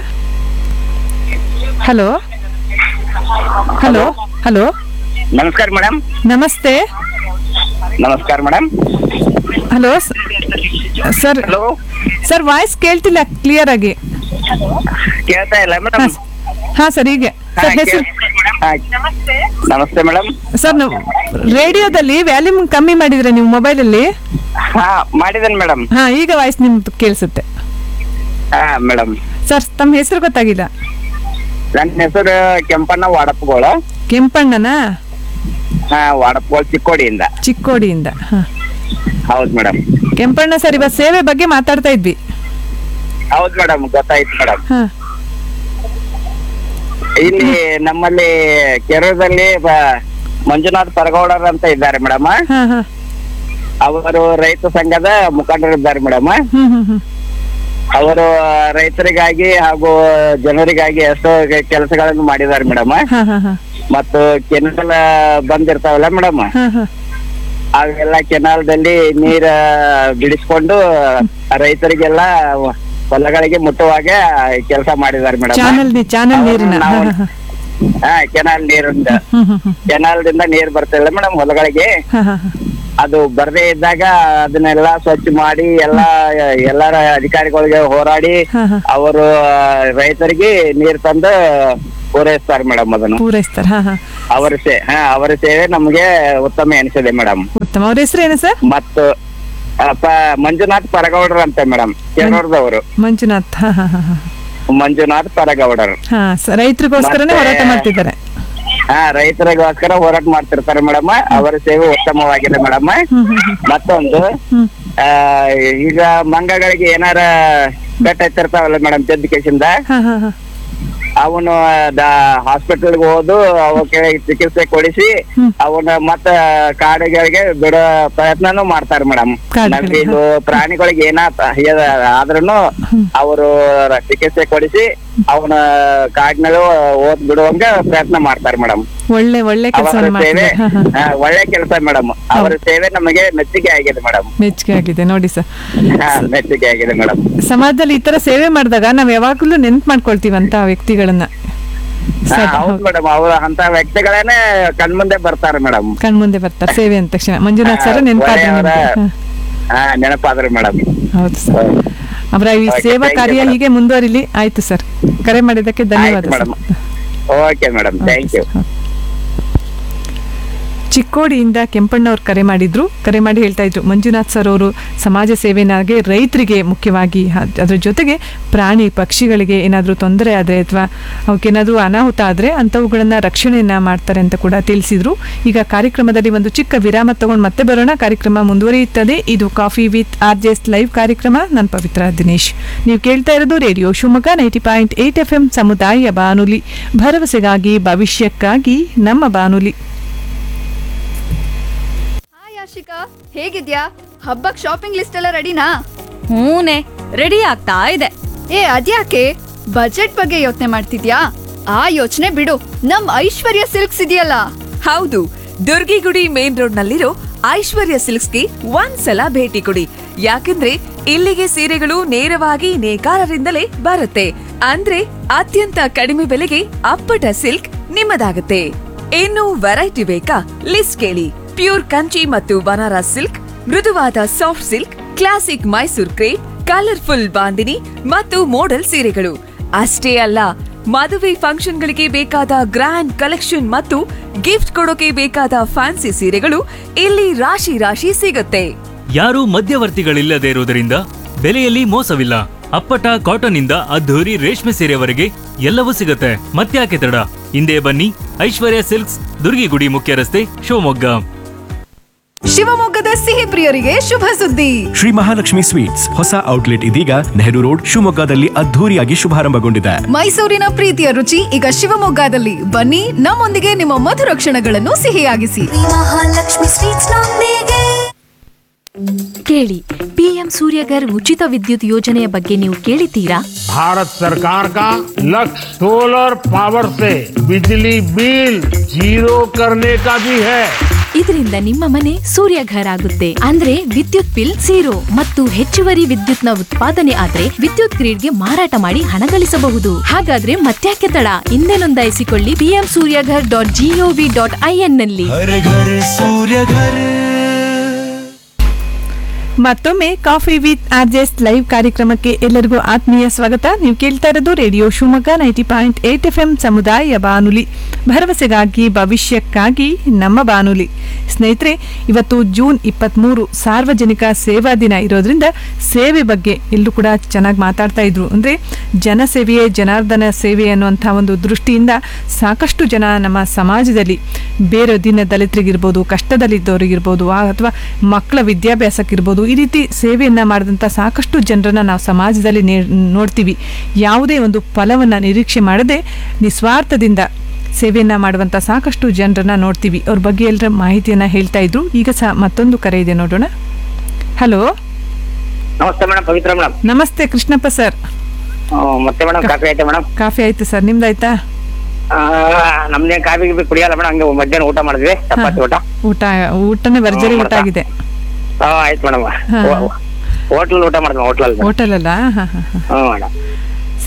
ಹಲೋ ಹಲೋ ಹಲೋ ನಮಸ್ಕಾರ ಮೇಡಮ್ ನಮಸ್ತೆ ನಮಸ್ಕಾರ madam hello sir sir voice ಕೇಳ್ತಿಲ್ಲ ಕ್ಲಿಯರ್ ಆಗಿ ಕೇಳ್ತಾ ಇಲ್ಲ ಮೇಡಮ್ ಹಾ ಸರ್ ಹೀಗೆ ಸರ್ ಹೆಸರು ನಮಸ್ತೆ ಮೇಡಮ್ ಸರ್ ನಾವು ರೇಡಿಯೋದಲ್ಲಿ ವ್ಯಾಲ್ಯೂಮ್ ಕಮ್ಮಿ ಮಾಡಿದ್ರೆ ನೀವು ಮೊಬೈಲಲ್ಲಿ ಹಾ ಮಾಡಿದ್ದೇನೆ ಮೇಡಮ್ ಹಾ ಈಗ ವಾಯ್ಸ್ ನಿಮ್ದು ಕೇಳಿಸುತ್ತೆ ಹಾ ಮೇಡಮ್ ಸರ್ ತಮ್ಮ ಹೆಸರು ಗೊತ್ತಾಗಿಲ್ಲ ನನ್ನ ಹೆಸರು ಕೆಂಪಣ್ಣ ವಾಡಪ್ಪಗೋಳ ಕೆಂಪಣ್ಣನ ಹಾ ವಾಡಪ್ಪಗೋಳ ಚಿಕ್ಕೋಡಿಯಿಂದ ಚಿಕ್ಕೋಡಿಯಿಂದ ಹಾ ಹೌದು ಮೇಡಮ್ ಕೆಂಪಣ್ಣ ಸರ್ ಇವತ್ತು ಸೇವೆ ಬಗ್ಗೆ ಮಾತಾಡ್ತಾ ಇದ್ವಿ ಹೌದು ಮೇಡಮ್ ಗೊತ್ತಾಯ್ತು ಮೇಡಮ್ ಹಾ ಇಲ್ಲಿ ನಮ್ಮಲ್ಲಿ ಕೆರೂರಲ್ಲಿ ಬ- ಮಂಜುನಾಥ್ ಪರಗೌಡರ್ ಅಂತ ಇದ್ದಾರೆ ಮೇಡಮ್ ಹಾ ಹಾ ಅವರು ರೈತ ಸಂಘದ ಮುಖಂಡರಿದ್ದಾರೆ ಮೇಡಮ್ ಹ್ಮ್ ಹ್ಮ್ ಹ್ಮ್ ಅವರು ರೈತರಿಗಾಗಿ ಹಾಗೂ ಜನರಿಗಾಗಿ ಎಷ್ಟೋ ಕೆಲಸಗಳನ್ನು ಮಾಡಿದ್ದಾರೆ ಮೇಡಮ್ ಹಾ ಹಾ ಹಾ ಮತ್ತು ಕೆನಾಲ್ ಬಂದಿರ್ತಾವಲ್ಲ ಮೇಡಮ್ ಹಾ ಹಾ ಅವೆಲ್ಲ ಕೆನಾಲ್ದಲ್ಲಿ ನೀರ ಬಿಡಿಸ್ಕೊಂಡು ರೈತರಿಗೆಲ್ಲ ಹೊಲಗಳಿಗೆ ಮುಟ್ಟುವಾಗ ಕೆಲಸ ಮಾಡಿದ್ದಾರೆ ಮೇಡಮ್ ಚಾನಲ್ ನೀ ಚಾನಲ್ ನೀರಿನ ಹಾ ಹಾ ಹಾ ಹಾ ಕೆನಾಲ್ ನೀರಿಂದ ಹ್ಮ್ ಹ್ಮ್ ಹ್ಮ್ ಕೆನಾಲ್ದಿಂದ ನೀರ್ ಬರ್ತಿಲ್ಲ ಮೇಡಮ್ ಹೊಲಗಳಿಗೆ ಹಾ ಹಾ ಹಾ ಅದು ಬರ್ದೇ ಇದ್ದಾಗ ಅದನ್ನೆಲ್ಲ ಸ್ವಚ್ಛ ಮಾಡಿ ಎಲ್ಲಾ ಎಲ್ಲರ ಅಧಿಕಾರಿಗಳಿಗೆ ಹೋರಾಡಿ ಹಾ, ಹಾ. ಅವರು ರೈತರಿಗೆ ನೀರ್ ತಂದು ಪೂರೈಸ್ತಾರೆ ಮೇಡಮ್ ಅದನ್ನು ಪೂರೈಸ್ತಾರೆ ಹಾ ಹಾ ಅವರ ಸೇ ಹಾ ಅವರ ಸೇವೆ ನಮಗೆ ಉತ್ತಮ ಎನಿಸಿದೆ ಮೇಡಮ್ ಉತ್ತಮ ಅವ್ರ ಹೆಸರು ಏನು ಸರ್ ಮತ್ತು ಆ, ಪ- ಮಂಜುನಾಥ್ ಪರಗೌಡರ್ ಅಂತ ಮೇಡಮ್ ಕೇರಳದವರು ಮಂಜುನಾಥ್ ಹಾ ಹಾ ಹಾ ಹಾ ಮಂಜುನಾಥ್ ಪರಗೌಡರ್ ಹಾ ಸ- ರೈತರಿಗೋಸ್ಕರನೇ ಮತ್ತೆ- ಹೋರಾಟ ಮಾಡ್ತಿದ್ದಾರೆ ಹಾ ರೈತರಿಗೋಸ್ಕರ ಹೋರಾಟ ಮಾಡ್ತಿರ್ತಾರೆ ಮೇಡಮ್ ಅವರ ಸೇವೆ ಉತ್ತಮವಾಗಿದೆ ಮೇಡಮ್ ಹ್ಮ್ ಹ್ಮ್ ಹ್ಮ್ ಮತ್ತೊಂದು ಹ್ಮ್ ಆ, ಈಗ ಮಂಗಗಳಿಗೆ ಏನಾರ ಬೆಟ್ಟ ಎತ್ತಿರ್ತಾವಲ್ಲ ಮೇಡಮ್ ಜದ್ದು ಕೇಸಿಂದ ಹಾ ಹಾ ಹಾ ಅವನು ಹಾಸ್ಪಿಟಲ್ಗೆ ಹೋದು ಅವಕ್ಕೆ ಚಿಕಿತ್ಸೆ ಕೊಡಿಸಿ ಅವನ ಮತ್ತ ಕಾಡುಗಳಿಗೆ ಬಿಡೋ ಪ್ರಯತ್ನನೂ ಮಾಡ್ತಾರೆ ಮೇಡಮ್ ಕಾಡುಗಳಿಗೆ, ಇದು ಪ್ರಾಣಿಗಳಿಗೆ ಏನ ಆದ್ರೂ ಅವರು ಚಿಕಿತ್ಸೆ ಕೊಡಿಸಿ ಅವನ ಕಾಡಿನಲ್ಲಿ ಓದ್ ಬಿಡುವಂಗ ಪ್ರಯತ್ನ ಮಾಡ್ತಾರೆ ಮೇಡಮ್ ಒಳ್ಳೆ ಒಳ್ಳೆ ಅವರ ಕೆಲಸವನ್ನು ಸೇವೆ ಮಾಡ್ತಿದ್ದಾರೆ ಹಾ ಹಾ ಹಾ, ಒಳ್ಳೆ ಕೆಲಸ ಮೇಡಮ್ ಅವರ ಸೇವೆ ನಮಗೆ ಮೆಚ್ಚುಗೆ ಆಗಿದೆ ಮೇಡಮ್ ಮೆಚ್ಚುಗೆ ಆಗಿದೆ ನೋಡಿ ಸರ್ ಮೆಚ್ಚುಗೆ ಆಗಿದೆ ಮೇಡಮ್ ಸಮಾಜದಲ್ಲಿ ಈ ತರ ಸೇವೆ ಮಾಡಿದಾಗ ನಾವ್ ಯಾವಾಗ್ಲೂ ನೆನ್ಪು ಮಾಡ್ಕೊಳ್ತೀವಿ ಅಂತ ವ್ಯಕ್ತಿಗಳನ್ನ ಸದಾ ಹೌದು ಮೇಡಮ್ ಅವ್ರ ಅಂತ ವ್ಯಕ್ತಿಗಳೇನೆ ಕಣ್ಮುಂದೆ ಬರ್ತಾರೆ ಮೇಡಮ್ ಕಣ್ಮುಂದೆ ಬರ್ತಾರೆ ಸೇವೆ ಅಂದ ತಕ್ಷಣ ಮಂಜುನಾಥ್ ಸರ್ ನೆನಪಾದ್ರೆ ಒಳ್ಳೆಯವರ ನಿಮ್ಗೆ. ಹಾ, ಹಾ ನೆನಪಾದ್ರೆ ಮೇಡಮ್ ಹೌದು ಸರ್ ಅವರ ಈ Okay, ಸೇವಾ thank you, ಕಾರ್ಯ madam. ಹೀಗೆ ಮುಂದುವರಿಲಿ ಆಯ್ತು ಸರ್ ಕರೆ ಮಾಡಿದ್ದಕ್ಕೆ ಧನ್ಯವಾದ sir madam okay madam thank you ಚಿಕ್ಕೋಡಿಯಿಂದ ಕೆಂಪಣ್ಣವ್ರು ಕರೆ ಮಾಡಿದ್ರು ಕರೆ ಮಾಡಿ ಹೇಳ್ತಾ ಇದ್ರು ಮಂಜುನಾಥ್ ಸರ್ ಅವರು ಸಮಾಜ ಸೇವೆನಾಗೆ ರೈತರಿಗೆ ಮುಖ್ಯವಾಗಿ ಹ- ಅದ್ರ ಜೊತೆಗೆ ಪ್ರಾಣಿ ಪಕ್ಷಿಗಳಿಗೆ ಏನಾದರೂ ತೊಂದರೆ ಆದರೆ ಅಥವಾ ಅವಕ್ಕೇನಾದರೂ ಅನಾಹುತ ಆದರೆ ಅಂಥವುಗಳನ್ನು ರಕ್ಷಣೆಯನ್ನ ಮಾಡ್ತಾರೆ ಅಂತ ಕೂಡ ತಿಳಿಸಿದ್ರು ಈಗ ಕಾರ್ಯಕ್ರಮದಲ್ಲಿ ಒಂದು ಚಿಕ್ಕ ವಿರಾಮ ತಗೊಂಡು ಮತ್ತೆ ಬರೋಣ ಕಾರ್ಯಕ್ರಮ ಮುಂದುವರಿಯುತ್ತದೆ ಇದು coffee with R J S live ಕಾರ್ಯಕ್ರಮ ನಾನು ಪವಿತ್ರ ದಿನೇಶ್ ನೀವು ಕೇಳ್ತಾ ಇರೋದು radio Shivamogga ninety point eight F M ಸಮುದಾಯ ಬಾನುಲಿ ಭರವಸೆಗಾಗಿ ಭವಿಷ್ಯಕ್ಕಾಗಿ ನಮ್ಮ ಬಾನುಲಿ ಹಾಯ್ ಆಶಿಕಾ ಹೇಗಿದ್ಯಾ ಹಬ್ಬಕ್ ಶಾಪಿಂಗ್ ಲಿಸ್ಟ್ ಎಲ್ಲ ರೆಡಿನಾ ಹೂನೆ ರೆಡಿ ಆಗ್ತಾ ಇದೆ ಏ ಅದ್ಯಾಕೆ ಬಜೆಟ್ ಬಗ್ಗೆ ಯೋಚನೆ ಮಾಡ್ತಿದ್ಯಾ ಆ ಯೋಚನೆ ಬಿಡು ನಮ್ ಐಶ್ವರ್ಯ ಸಿಲ್ಕ್ಸ್ ಇದೆಯಲ್ಲ ಹೌದು ದುರ್ಗಿಗುಡಿ ಮೇನ್ ರೋಡ್ ನಲ್ಲಿರೋ ಐಶ್ವರ್ಯ ಸಿಲ್ಕ್ಸ್ಗೆ ಒಂದ್ಸಲ ಭೇಟಿ ಕೊಡಿ ಯಾಕಂದ್ರೆ ಇಲ್ಲಿಗೆ ಸೀರೆಗಳು ನೇರವಾಗಿ ನೇಕಾರರಿಂದಲೇ ಬರುತ್ತೆ ಅಂದ್ರೆ ಅತ್ಯಂತ ಕಡಿಮೆ ಬೆಲೆಗೆ ಅಪ್ಪಟ ಸಿಲ್ಕ್ ನಿಮ್ಮದಾಗುತ್ತೆ ಇನ್ನು ವೆರೈಟಿ ಬೇಕಾ ಲಿಸ್ಟ್ ಕೇಳಿ ಪ್ಯೂರ್ ಕಂಚಿ ಮತ್ತು ಬನಾರಸ್ ಸಿಲ್ಕ್ ಮೃದುವಾದ soft silk classic Mysore crepe colourful bandhani ಮತ್ತು ಮೋಡಲ್ ಸೀರೆಗಳು ಅಷ್ಟೇ ಅಲ್ಲ ಮದುವೆ ಫಂಕ್ಷನ್ಗಳಿಗೆ ಬೇಕಾದ ಗ್ರ್ಯಾಂಡ್ ಕಲೆಕ್ಷನ್ ಮತ್ತು ಗಿಫ್ಟ್ ಕೊಡೋಕೆ ಬೇಕಾದ ಫ್ಯಾನ್ಸಿ ಸೀರೆಗಳು ಇಲ್ಲಿ ರಾಶಿ ರಾಶಿ ಸಿಗುತ್ತೆ ಯಾರೂ ಮಧ್ಯವರ್ತಿಗಳಿಲ್ಲದೆ ಇರುವುದರಿಂದ ಬೆಲೆಯಲ್ಲಿ ಮೋಸವಿಲ್ಲ ಅಪ್ಪಟ ಕಾಟನ್ ಇಂದ ಅದ್ಧೂರಿ ರೇಷ್ಮೆ ಸೀರೆವರೆಗೆ ಎಲ್ಲವೂ ಸಿಗುತ್ತೆ ಮತ್ತ್ಯಾಕೆ ತಡ ಹಿಂದೆ ಬನ್ನಿ ಐಶ್ವರ್ಯ ಸಿಲ್ಕ್ಸ್ ದುರ್ಗಿಗುಡಿ ಮುಖ್ಯ ರಸ್ತೆ ಶಿವಮೊಗ್ಗ ಶಿವಮೊಗ್ಗದ ಸಿಹಿ ಪ್ರಿಯರಿಗೆ ಶುಭ ಸುದ್ದಿ ಶ್ರೀ ಮಹಾಲಕ್ಷ್ಮಿ ಸ್ವೀಟ್ಸ್ ಹೊಸ ಔಟ್ಲೆಟ್ ಇದೀಗ ನೆಹರು ರೋಡ್ ಶಿವಮೊಗ್ಗದಲ್ಲಿ ಅದ್ಧೂರಿಯಾಗಿ ಶುಭಾರಂಭಗೊಂಡಿದೆ ಮೈಸೂರಿನ ಪ್ರೀತಿಯ ರುಚಿ ಈಗ ಶಿವಮೊಗ್ಗದಲ್ಲಿ ಬನ್ನಿ ನಮ್ಮೊಂದಿಗೆ ನಿಮ್ಮ ಮಧುರ ಕ್ಷಣಗಳನ್ನು ಸಿಹಿಯಾಗಿಸಿ ಮಹಾಲಕ್ಷ್ಮಿ ಸ್ವೀಟ್ಸ್ ನೊಂದಿಗೆ ಕೇಳಿ ಪಿಎಂ ಸೂರ್ಯಗರ್ ಉಚಿತ ವಿದ್ಯುತ್ ಯೋಜನೆಯ ಬಗ್ಗೆ ನೀವು ಕೇಳಿದ್ದೀರಾ भारत सरकार का लक्ष्य सोलर पावर से बिजली बिल जीरो करने का भी है ಇದರಿಂದ ನಿಮ್ಮ ಮನೆ ಸೂರ್ಯಘರ್ ಆಗುತ್ತೆ ಅಂದ್ರೆ ವಿದ್ಯುತ್ ಬಿಲ್ ಝೀರೋ ಮತ್ತು ಹೆಚ್ಚುವರಿ ವಿದ್ಯುತ್ನ ಉತ್ಪಾದನೆ ಆದ್ರೆ ವಿದ್ಯುತ್ ಗ್ರಿಡ್ಗೆ ಮಾರಾಟ ಮಾಡಿ ಹಣ ಗಳಿಸಬಹುದು ಹಾಗಾದ್ರೆ ಮತ್ತ್ಯಾಕೆ ತಡ ಹಿಂದೆ ನೋಂದಾಯಿಸಿಕೊಳ್ಳಿ PM Suryaghar dot G O V dot I N ನಲ್ಲಿ ಮತ್ತೊಮ್ಮೆ ಕಾಫಿ ವಿತ್ ಆರ್ಜೆಸ್ ಲೈವ್ ಕಾರ್ಯಕ್ರಮಕ್ಕೆ ಎಲ್ಲರಿಗೂ ಆತ್ಮೀಯ ಸ್ವಾಗತ ನೀವು ಕೇಳ್ತಾ ಇರೋದು radio Shivamogga ninety point eight F M ಸಮುದಾಯ ಬಾನುಲಿ ಭರವಸೆಗಾಗಿ ಭವಿಷ್ಯಕ್ಕಾಗಿ ನಮ್ಮ ಬಾನುಲಿ ಸ್ನೇಹಿತರೆ ಇವತ್ತು ಜೂನ್ ಇಪ್ಪತ್ತ್ಮೂರು ಸಾರ್ವಜನಿಕ ಸೇವಾ ದಿನ ಇರೋದ್ರಿಂದ ಸೇವೆ ಬಗ್ಗೆ ಎಲ್ಲರೂ ಕೂಡ ಚೆನ್ನಾಗಿ ಮಾತಾಡ್ತಾ ಇದ್ರು ಅಂದರೆ ಜನಸೇವೆಯೇ ಜನಾರ್ದನ ಸೇವೆ ಅನ್ನುವಂಥ ಒಂದು ದೃಷ್ಟಿಯಿಂದ ಸಾಕಷ್ಟು ಜನ ನಮ್ಮ ಸಮಾಜದಲ್ಲಿ ಬೇರೆ ದಿನ ದಲಿತರಿಗಿರ್ಬೋದು ಕಷ್ಟದಲ್ಲಿದ್ದವರಿಗಿರ್ಬೋದು ಅಥವಾ ಮಕ್ಕಳ ವಿದ್ಯಾಭ್ಯಾಸಕ್ಕಿರ್ಬೋದು ಈ ರೀತಿ ಸೇವೆಯನ್ನು ಮಾಡಿದಂಥ ಸಾಕಷ್ಟು ಜನರನ್ನ ನಾವು ಸಮಾಜದಲ್ಲಿ ನೇ ನೋಡ್ತೀವಿ ಯಾವುದೇ ಒಂದು ಫಲವನ್ನು ನಿರೀಕ್ಷೆ ಮಾಡದೆ ನಿಸ್ವಾರ್ಥದಿಂದ ಸೇವೆಯನ್ನು ಮಾಡುವಂಥ ಸಾಕಷ್ಟು ಜನರನ್ನ ನೋಡ್ತೀವಿ ಅವ್ರ ಬಗ್ಗೆ ಎಲ್ಲರ ಮಾಹಿತಿಯನ್ನು ಹೇಳ್ತಾ ಇದ್ರು ಈಗ ಸಹ ಮತ್ತೊಂದು ಕರೆ ಇದೆ ನೋಡೋಣ ಹಲೋ ನಮಸ್ತೆ ಮೇಡಮ್ ಪವಿತ್ರ ಮೇಡಮ್ ನಮಸ್ತೆ ಕೃಷ್ಣಪ್ಪ ಸರ್ ಮತ್ತೆ ಮೇಡಮ್ ಕಾಫಿ ಆಯ್ತಾ ಮೇಡಮ್ ಕಾಫಿ ಆಯ್ತು ಸರ್ ನಿಮ್ದಾಯ್ತಾ ನಮ್ದೇನ್ ಕಾಫಿ ಗಿಫಿ ಕುಡಿಯಲ್ಲ ಮೇಡಮ್ ಹಂಗೆ ಮಧ್ಯಾಹ್ನ ಊಟ ಮಾಡಿದ್ವಿ ಚಪಾತಿ ಊಟ ಊಟ ಊಟನೇ ಭರ್ಜರಿ ಊಟ ಮಾಡ್ತಾ. ಆಗಿದೆ ಹಾ ಆಯ್ತು ಮೇಡಮ್ ಹಾ. ಹೋಟ್ಲ್ ಊಟ ಮಾಡಿದ್ವಿ ಹೋಟ್ಲಲ್ಲಿ ಹೋಟೆಲ್ ಅಲ್ಲ ಹಾ ಹಾ ಹಾ ಹ್ಞೂ ಮೇಡಮ್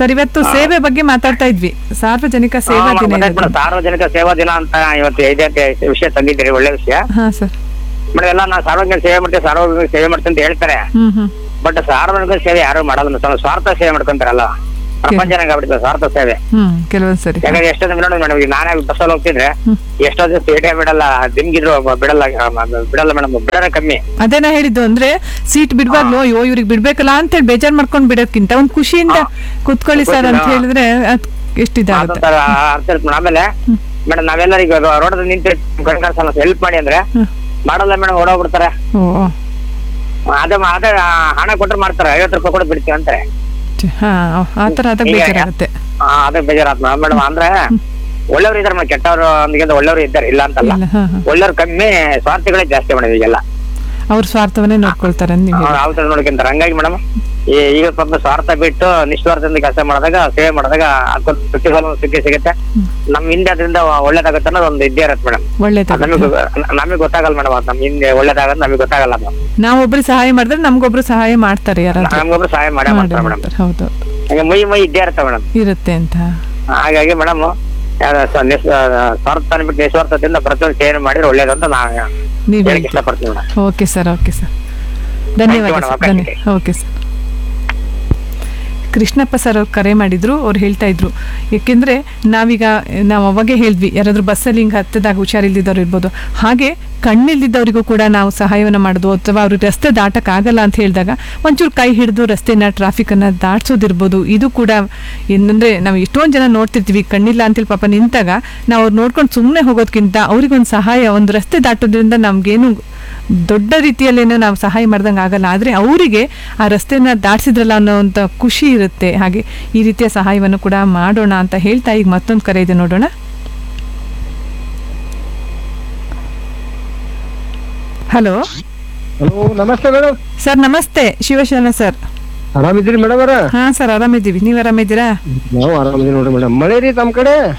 ಸರ್ ಇವತ್ತು ಸೇವೆ ಬಗ್ಗೆ ಮಾತಾಡ್ತಾ ಇದ್ವಿ ಸಾರ್ವಜನಿಕ ಸೇವಾ ಹಾ, ದಿನ ಗೊತ್ತಾಯ್ತು ಇದೆ ಮೇಡಮ್. ಸಾರ್ವಜನಿಕ ಸೇವಾ ದಿನ ಅಂತ ಇವತ್ತು ಇದೆ ಅಂತ ವಿಷಯ ತಂದಿದ್ದೀರಿ ಒಳ್ಳೆ ವಿಷಯ ಹಾ ಸರ್ ಮೇಡಮ್ ಎಲ್ಲ ನಾವು ಸಾರ್ವಜನಿಕ ಸೇವೆ ಮಾಡ್ತೀವಿ ಸಾರ್ವಜನಿಕ ಸೇವೆ ಮಾಡ್ತೀವಿ ಅಂತ ಹೇಳ್ತಾರೆ ಹ್ಮ್ ಹ್ಮ್ ಬಟ್ ಸಾರ್ವಜನಿಕ ಸೇವೆ ಯಾರು ಮಾಡಲ್ಲ madam. ಸ್ವಲ್ಪ ಸ್ವಾರ್ಥ ಸೇವೆ ಮಾಡ್ಕೊಂತಾರಲ್ಲ ಪ್ರಪಂಚನಾಗ ಆಗ್ಬಿಡ್ತದೆ ಸ್ವಾರ್ಥ ಸೇವೆ ಹ್ಮ್ ಕೆಲವೊಂದ್ ಸರಿ ಯಾಕಂದ್ರೆ ಎಷ್ಟೋ ಜನ ನೋಡಿ ಮೇಡಮ್ ಈಗ ನಾನೇ ಬಸ್ಸಲ್ಲಿ ಹೋಗ್ತಿದ್ರೆ ಎಷ್ಟೋ ಜನ ಪೇಟೆ ಬಿಡಲ್ಲ ದಿಮ್ಗಿದ್ರು ಬಿಡಲ್ಲ ಆ, ಬಿಡಲ್ಲ ಮೇಡಮ್ ಬಿಡೋದೇ ಕಮ್ಮಿ ಅದೇನ ಹೇಳಿದ್ದು ಅಂದ್ರೆ ಸೀಟ್ ಬಿಡ್ಬಾರ್ದು ಅಯ್ಯೋ ಇವ್ರಿಗೆ ಬಿಡ್ಬೇಕಲ್ಲ ಅಂತೇಳಿ ಬೇಜಾರ್ ಮಾಡ್ಕೊಂಡ್ ಬಿಡೋದ್ಕಿಂತ ಒಂದ್ ಖುಷಿಯಿಂದ ಕುತ್ಕೊಳ್ಳಿ ಸರ್ ಅಂತ ಹೇಳಿದ್ರೆ ಅದ್ ಎಷ್ಟಿದಾಗುತ್ತೆ ಅದೊಂಥರ ಅರ್ಥ ಇರುತ್ತೆ madam. ಆಮೇಲೆ ಮೇಡಮ್ ನಾವೆಲ್ಲ ಈಗ ರೋಡ್ ನಿಂತು ಕಣ್ಕಾಸಲ್ಲ ಹೆಲ್ಪ್ ಮಾಡಿ ಅಂದ್ರೆ ಮಾಡಲ್ಲ ಮೇಡಮ್ ಓಡೋಗ್ಬಿಡ್ತಾರೆ ಓ ಅದೇ ಅದೇ ಆ, ಹಣ ಕೊಟ್ರೆ ಮಾಡ್ತಾರೆ ಐವತ್ತು ರೂಪಾಯಿ ಕೊಟ್ಟು ಬಿಡ್ತೀವಿ ಅಂತಾರೆ ಛೆ, ಹಾ ಆತರ ಆದಾಗ ಈಗ- ಬೇಜಾರಾಗುತ್ತೆ ಆ, ಅದೇ ಬೇಜಾರಾತ್ ಮೇಡಮ್ ಅಂದ್ರೆ ಒಳ್ಳೆಯವರು ಇದಾರೆ ಮೇಡಮ್ ಕೆಟ್ಟವರು ಒಂದಿಗೆ ಒಳ್ಳೆಯವರು ಇದ್ದಾರೆ ಇಲ್ಲ ಅಂತಲ್ಲ ಇಲ್ಲ, ಹಾ, ಹಾ. ಒಳ್ಳೆಯವ್ರು ಕಮ್ಮಿ ಸ್ವಾರ್ಥಿಗಳೇ ಜಾಸ್ತಿ ಮೇಡಮ್ ಈಗೆಲ್ಲ ಅವ್ರ ಸ್ವಾರ್ಥವನ್ನೇ ನೋಡ್ಕೊಳ್ತಾರೆ ಅಂತ ನೀವು ಹೇಳಿ. ಅವತರ ನೋಡ್ಕೊಂತಾರೆ ಹಂಗಾಗಿ ಮೇಡಮ್ ಈಗ ಪಾಪ ಸ್ವಾರ್ಥ ಬಿಟ್ಟು ನಿಸ್ವಾರ್ಥದಿಂದ ಕೆಲಸ ಮಾಡಿದಾಗ ಸೇವೆ ಮಾಡಿದಾಗ ಅದಕ್ಕೊಂದು ಸುಖಿ ಫಲ ಸುಖಿ ಸಿಗುತ್ತೆ ನಮ್ ಹಿಂದೆ ಅದರಿಂದ ಒಳ್ಳೇದಾಗುತ್ತೆ ಅನ್ನೋದು ಒಂದು ಇದ್ದೇ ಇರತ್ತೆ ಮೇಡಮ್ ಒಳ್ಳೇದಾಗುತ್ತೆ. ನಮಗೆ ನಮಗೆ ಗೊತ್ತಾಗಲ್ಲ ಮೇಡಮ್ ಅದು ನಮ್ ಹಿಂದೆ ಒಳ್ಳೇದಾಗಲ್ಲ ನಮಗೆ ಗೊತ್ತಾಗಲ್ಲ ಅದು ನಾವೊಬ್ರು ಸಹಾಯ ಮಾಡಿದ್ರೆ ನಮ್ಗೊಬ್ರು ಸಹಾಯ ಮಾಡ್ತಾರೆ ಯಾರಾದ್ರೂ ನಮ್ಗೊಬ್ರು ಸಹಾಯ ಮಾಡೇ ಮಾಡೇ ಮಾಡ್ತಾರೆ ಮೇಡಮ್ ಮಾಡ್ತಾರೆ, ಹೌದು ಹಂಗೆ ಮೈ ಮೈ ಇದ್ದೇ ಇರುತ್ತೆ ಮೇಡಮ್ ಇರುತ್ತೆ ಅಂತ ಹಾಗಾಗಿ ಮೇಡಮ್ ಸ್ವಾರ್ಥ ಬಿಟ್ಟು ನಿಸ್ವಾರ್ಥದಿಂದ ಪ್ರತಿಯೊಂದು ಸೇವೆ ಮಾಡಿದ್ರೆ ಒಳ್ಳೇದು ಅಂತ ನಾ ನೀವ್ ಹೇಳಕ್ ಇಷ್ಟಪಡ್ತೀನಿ madam okay sir okay sir ಧನ್ಯವಾದ madam. ಸರ್ Okay, ಧನ್ಯ ಓಕೆ ಸರ್ ಕೃಷ್ಣಪ್ಪ ಸರ್ ಅವ್ರು ಕರೆ ಮಾಡಿದ್ರು ಅವ್ರು ಹೇಳ್ತಾ ಇದ್ರು ಏಕೆಂದ್ರೆ ನಾವೀಗ ನಾವು ಅವಾಗೆ ಹೇಳಿದ್ವಿ ಯಾರಾದ್ರೂ ಬಸ್ಸಲ್ಲಿ ಹಿಂಗೆ ಹತ್ತದಾಗ ಹುಷಾರಿಲ್ದಿದ್ದವ್ರು ಇರ್ಬೋದು ಹಾಗೆ ಕಣ್ಣಿಲ್ದಿದ್ದವರಿಗೂ ಕೂಡ ನಾವು ಸಹಾಯವನ್ನು ಮಾಡೋದು ಅಥವಾ ಅವ್ರು ರಸ್ತೆ ದಾಟಕ್ಕಾಗಲ್ಲ ಅಂತ ಹೇಳಿದಾಗ ಒಂಚೂರು ಕೈ ಹಿಡಿದು ರಸ್ತೆನ ಟ್ರಾಫಿಕನ್ನು ದಾಟ್ಸೋದಿರ್ಬೋದು ಇದು ಕೂಡ ಏನಂದ್ರೆ ನಾವು ಎಷ್ಟೊಂದು ಜನ ನೋಡ್ತಿರ್ತೀವಿ ಕಣ್ಣಿಲ್ಲ ಅಂತೇಳಿ ಪಾಪ ನಿಂತಾಗ ನಾವು ಅವ್ರು ನೋಡ್ಕೊಂಡು ಸುಮ್ಮನೆ ಹೋಗೋದ್ಕಿಂತ ಅವ್ರಿಗೊಂದು ಸಹಾಯ ಒಂದು ರಸ್ತೆ ದಾಟೋದ್ರಿಂದ ನಮ್ಗೇನು ದೊಡ್ಡ ರೀತಿಯಲ್ಲೇನೋ ನಾವು ಸಹಾಯ ಮಾಡ್ದಂಗೆ ಆಗಲ್ಲ ಆದರೆ ಅವರಿಗೆ ಆ ರಸ್ತೆನ ದಾಟಿಸಿದ್ರಲ್ಲ ಅನ್ನೋವಂಥ ಖುಷಿ ಇರುತ್ತೆ ಹಾಗೆ ಈ ರೀತಿಯ ಸಹಾಯವನ್ನು ಕೂಡ ಮಾಡೋಣ ಅಂತ ಹೇಳ್ತಾ ಈಗ ಮತ್ತೊಂದು ಕರೆ ಇದೆ ನೋಡೋಣ ಹಲೋ ಹಲೋ ನಮಸ್ತೆ ಮೇಡಮ್ ಸರ್ ನಮಸ್ತೆ ಶಿವಶರಣ ಸರ್ ಆರಾಮಿದ್ದೀರಿ ಮೇಡಮ್ ಅವರ ಹಾ ಸರ್ ಆರಾಮಿದ್ದೀವಿ ನೀವು ಆರಾಮಿದ್ದೀರಾ ನಾವು ಆರಾಮಿದ್ದೀವಿ ನೋಡ್ರಿ ಮೇಡಮ್ ಮಳೆ ರೀ ತಮ್ಮ ಕಡೆ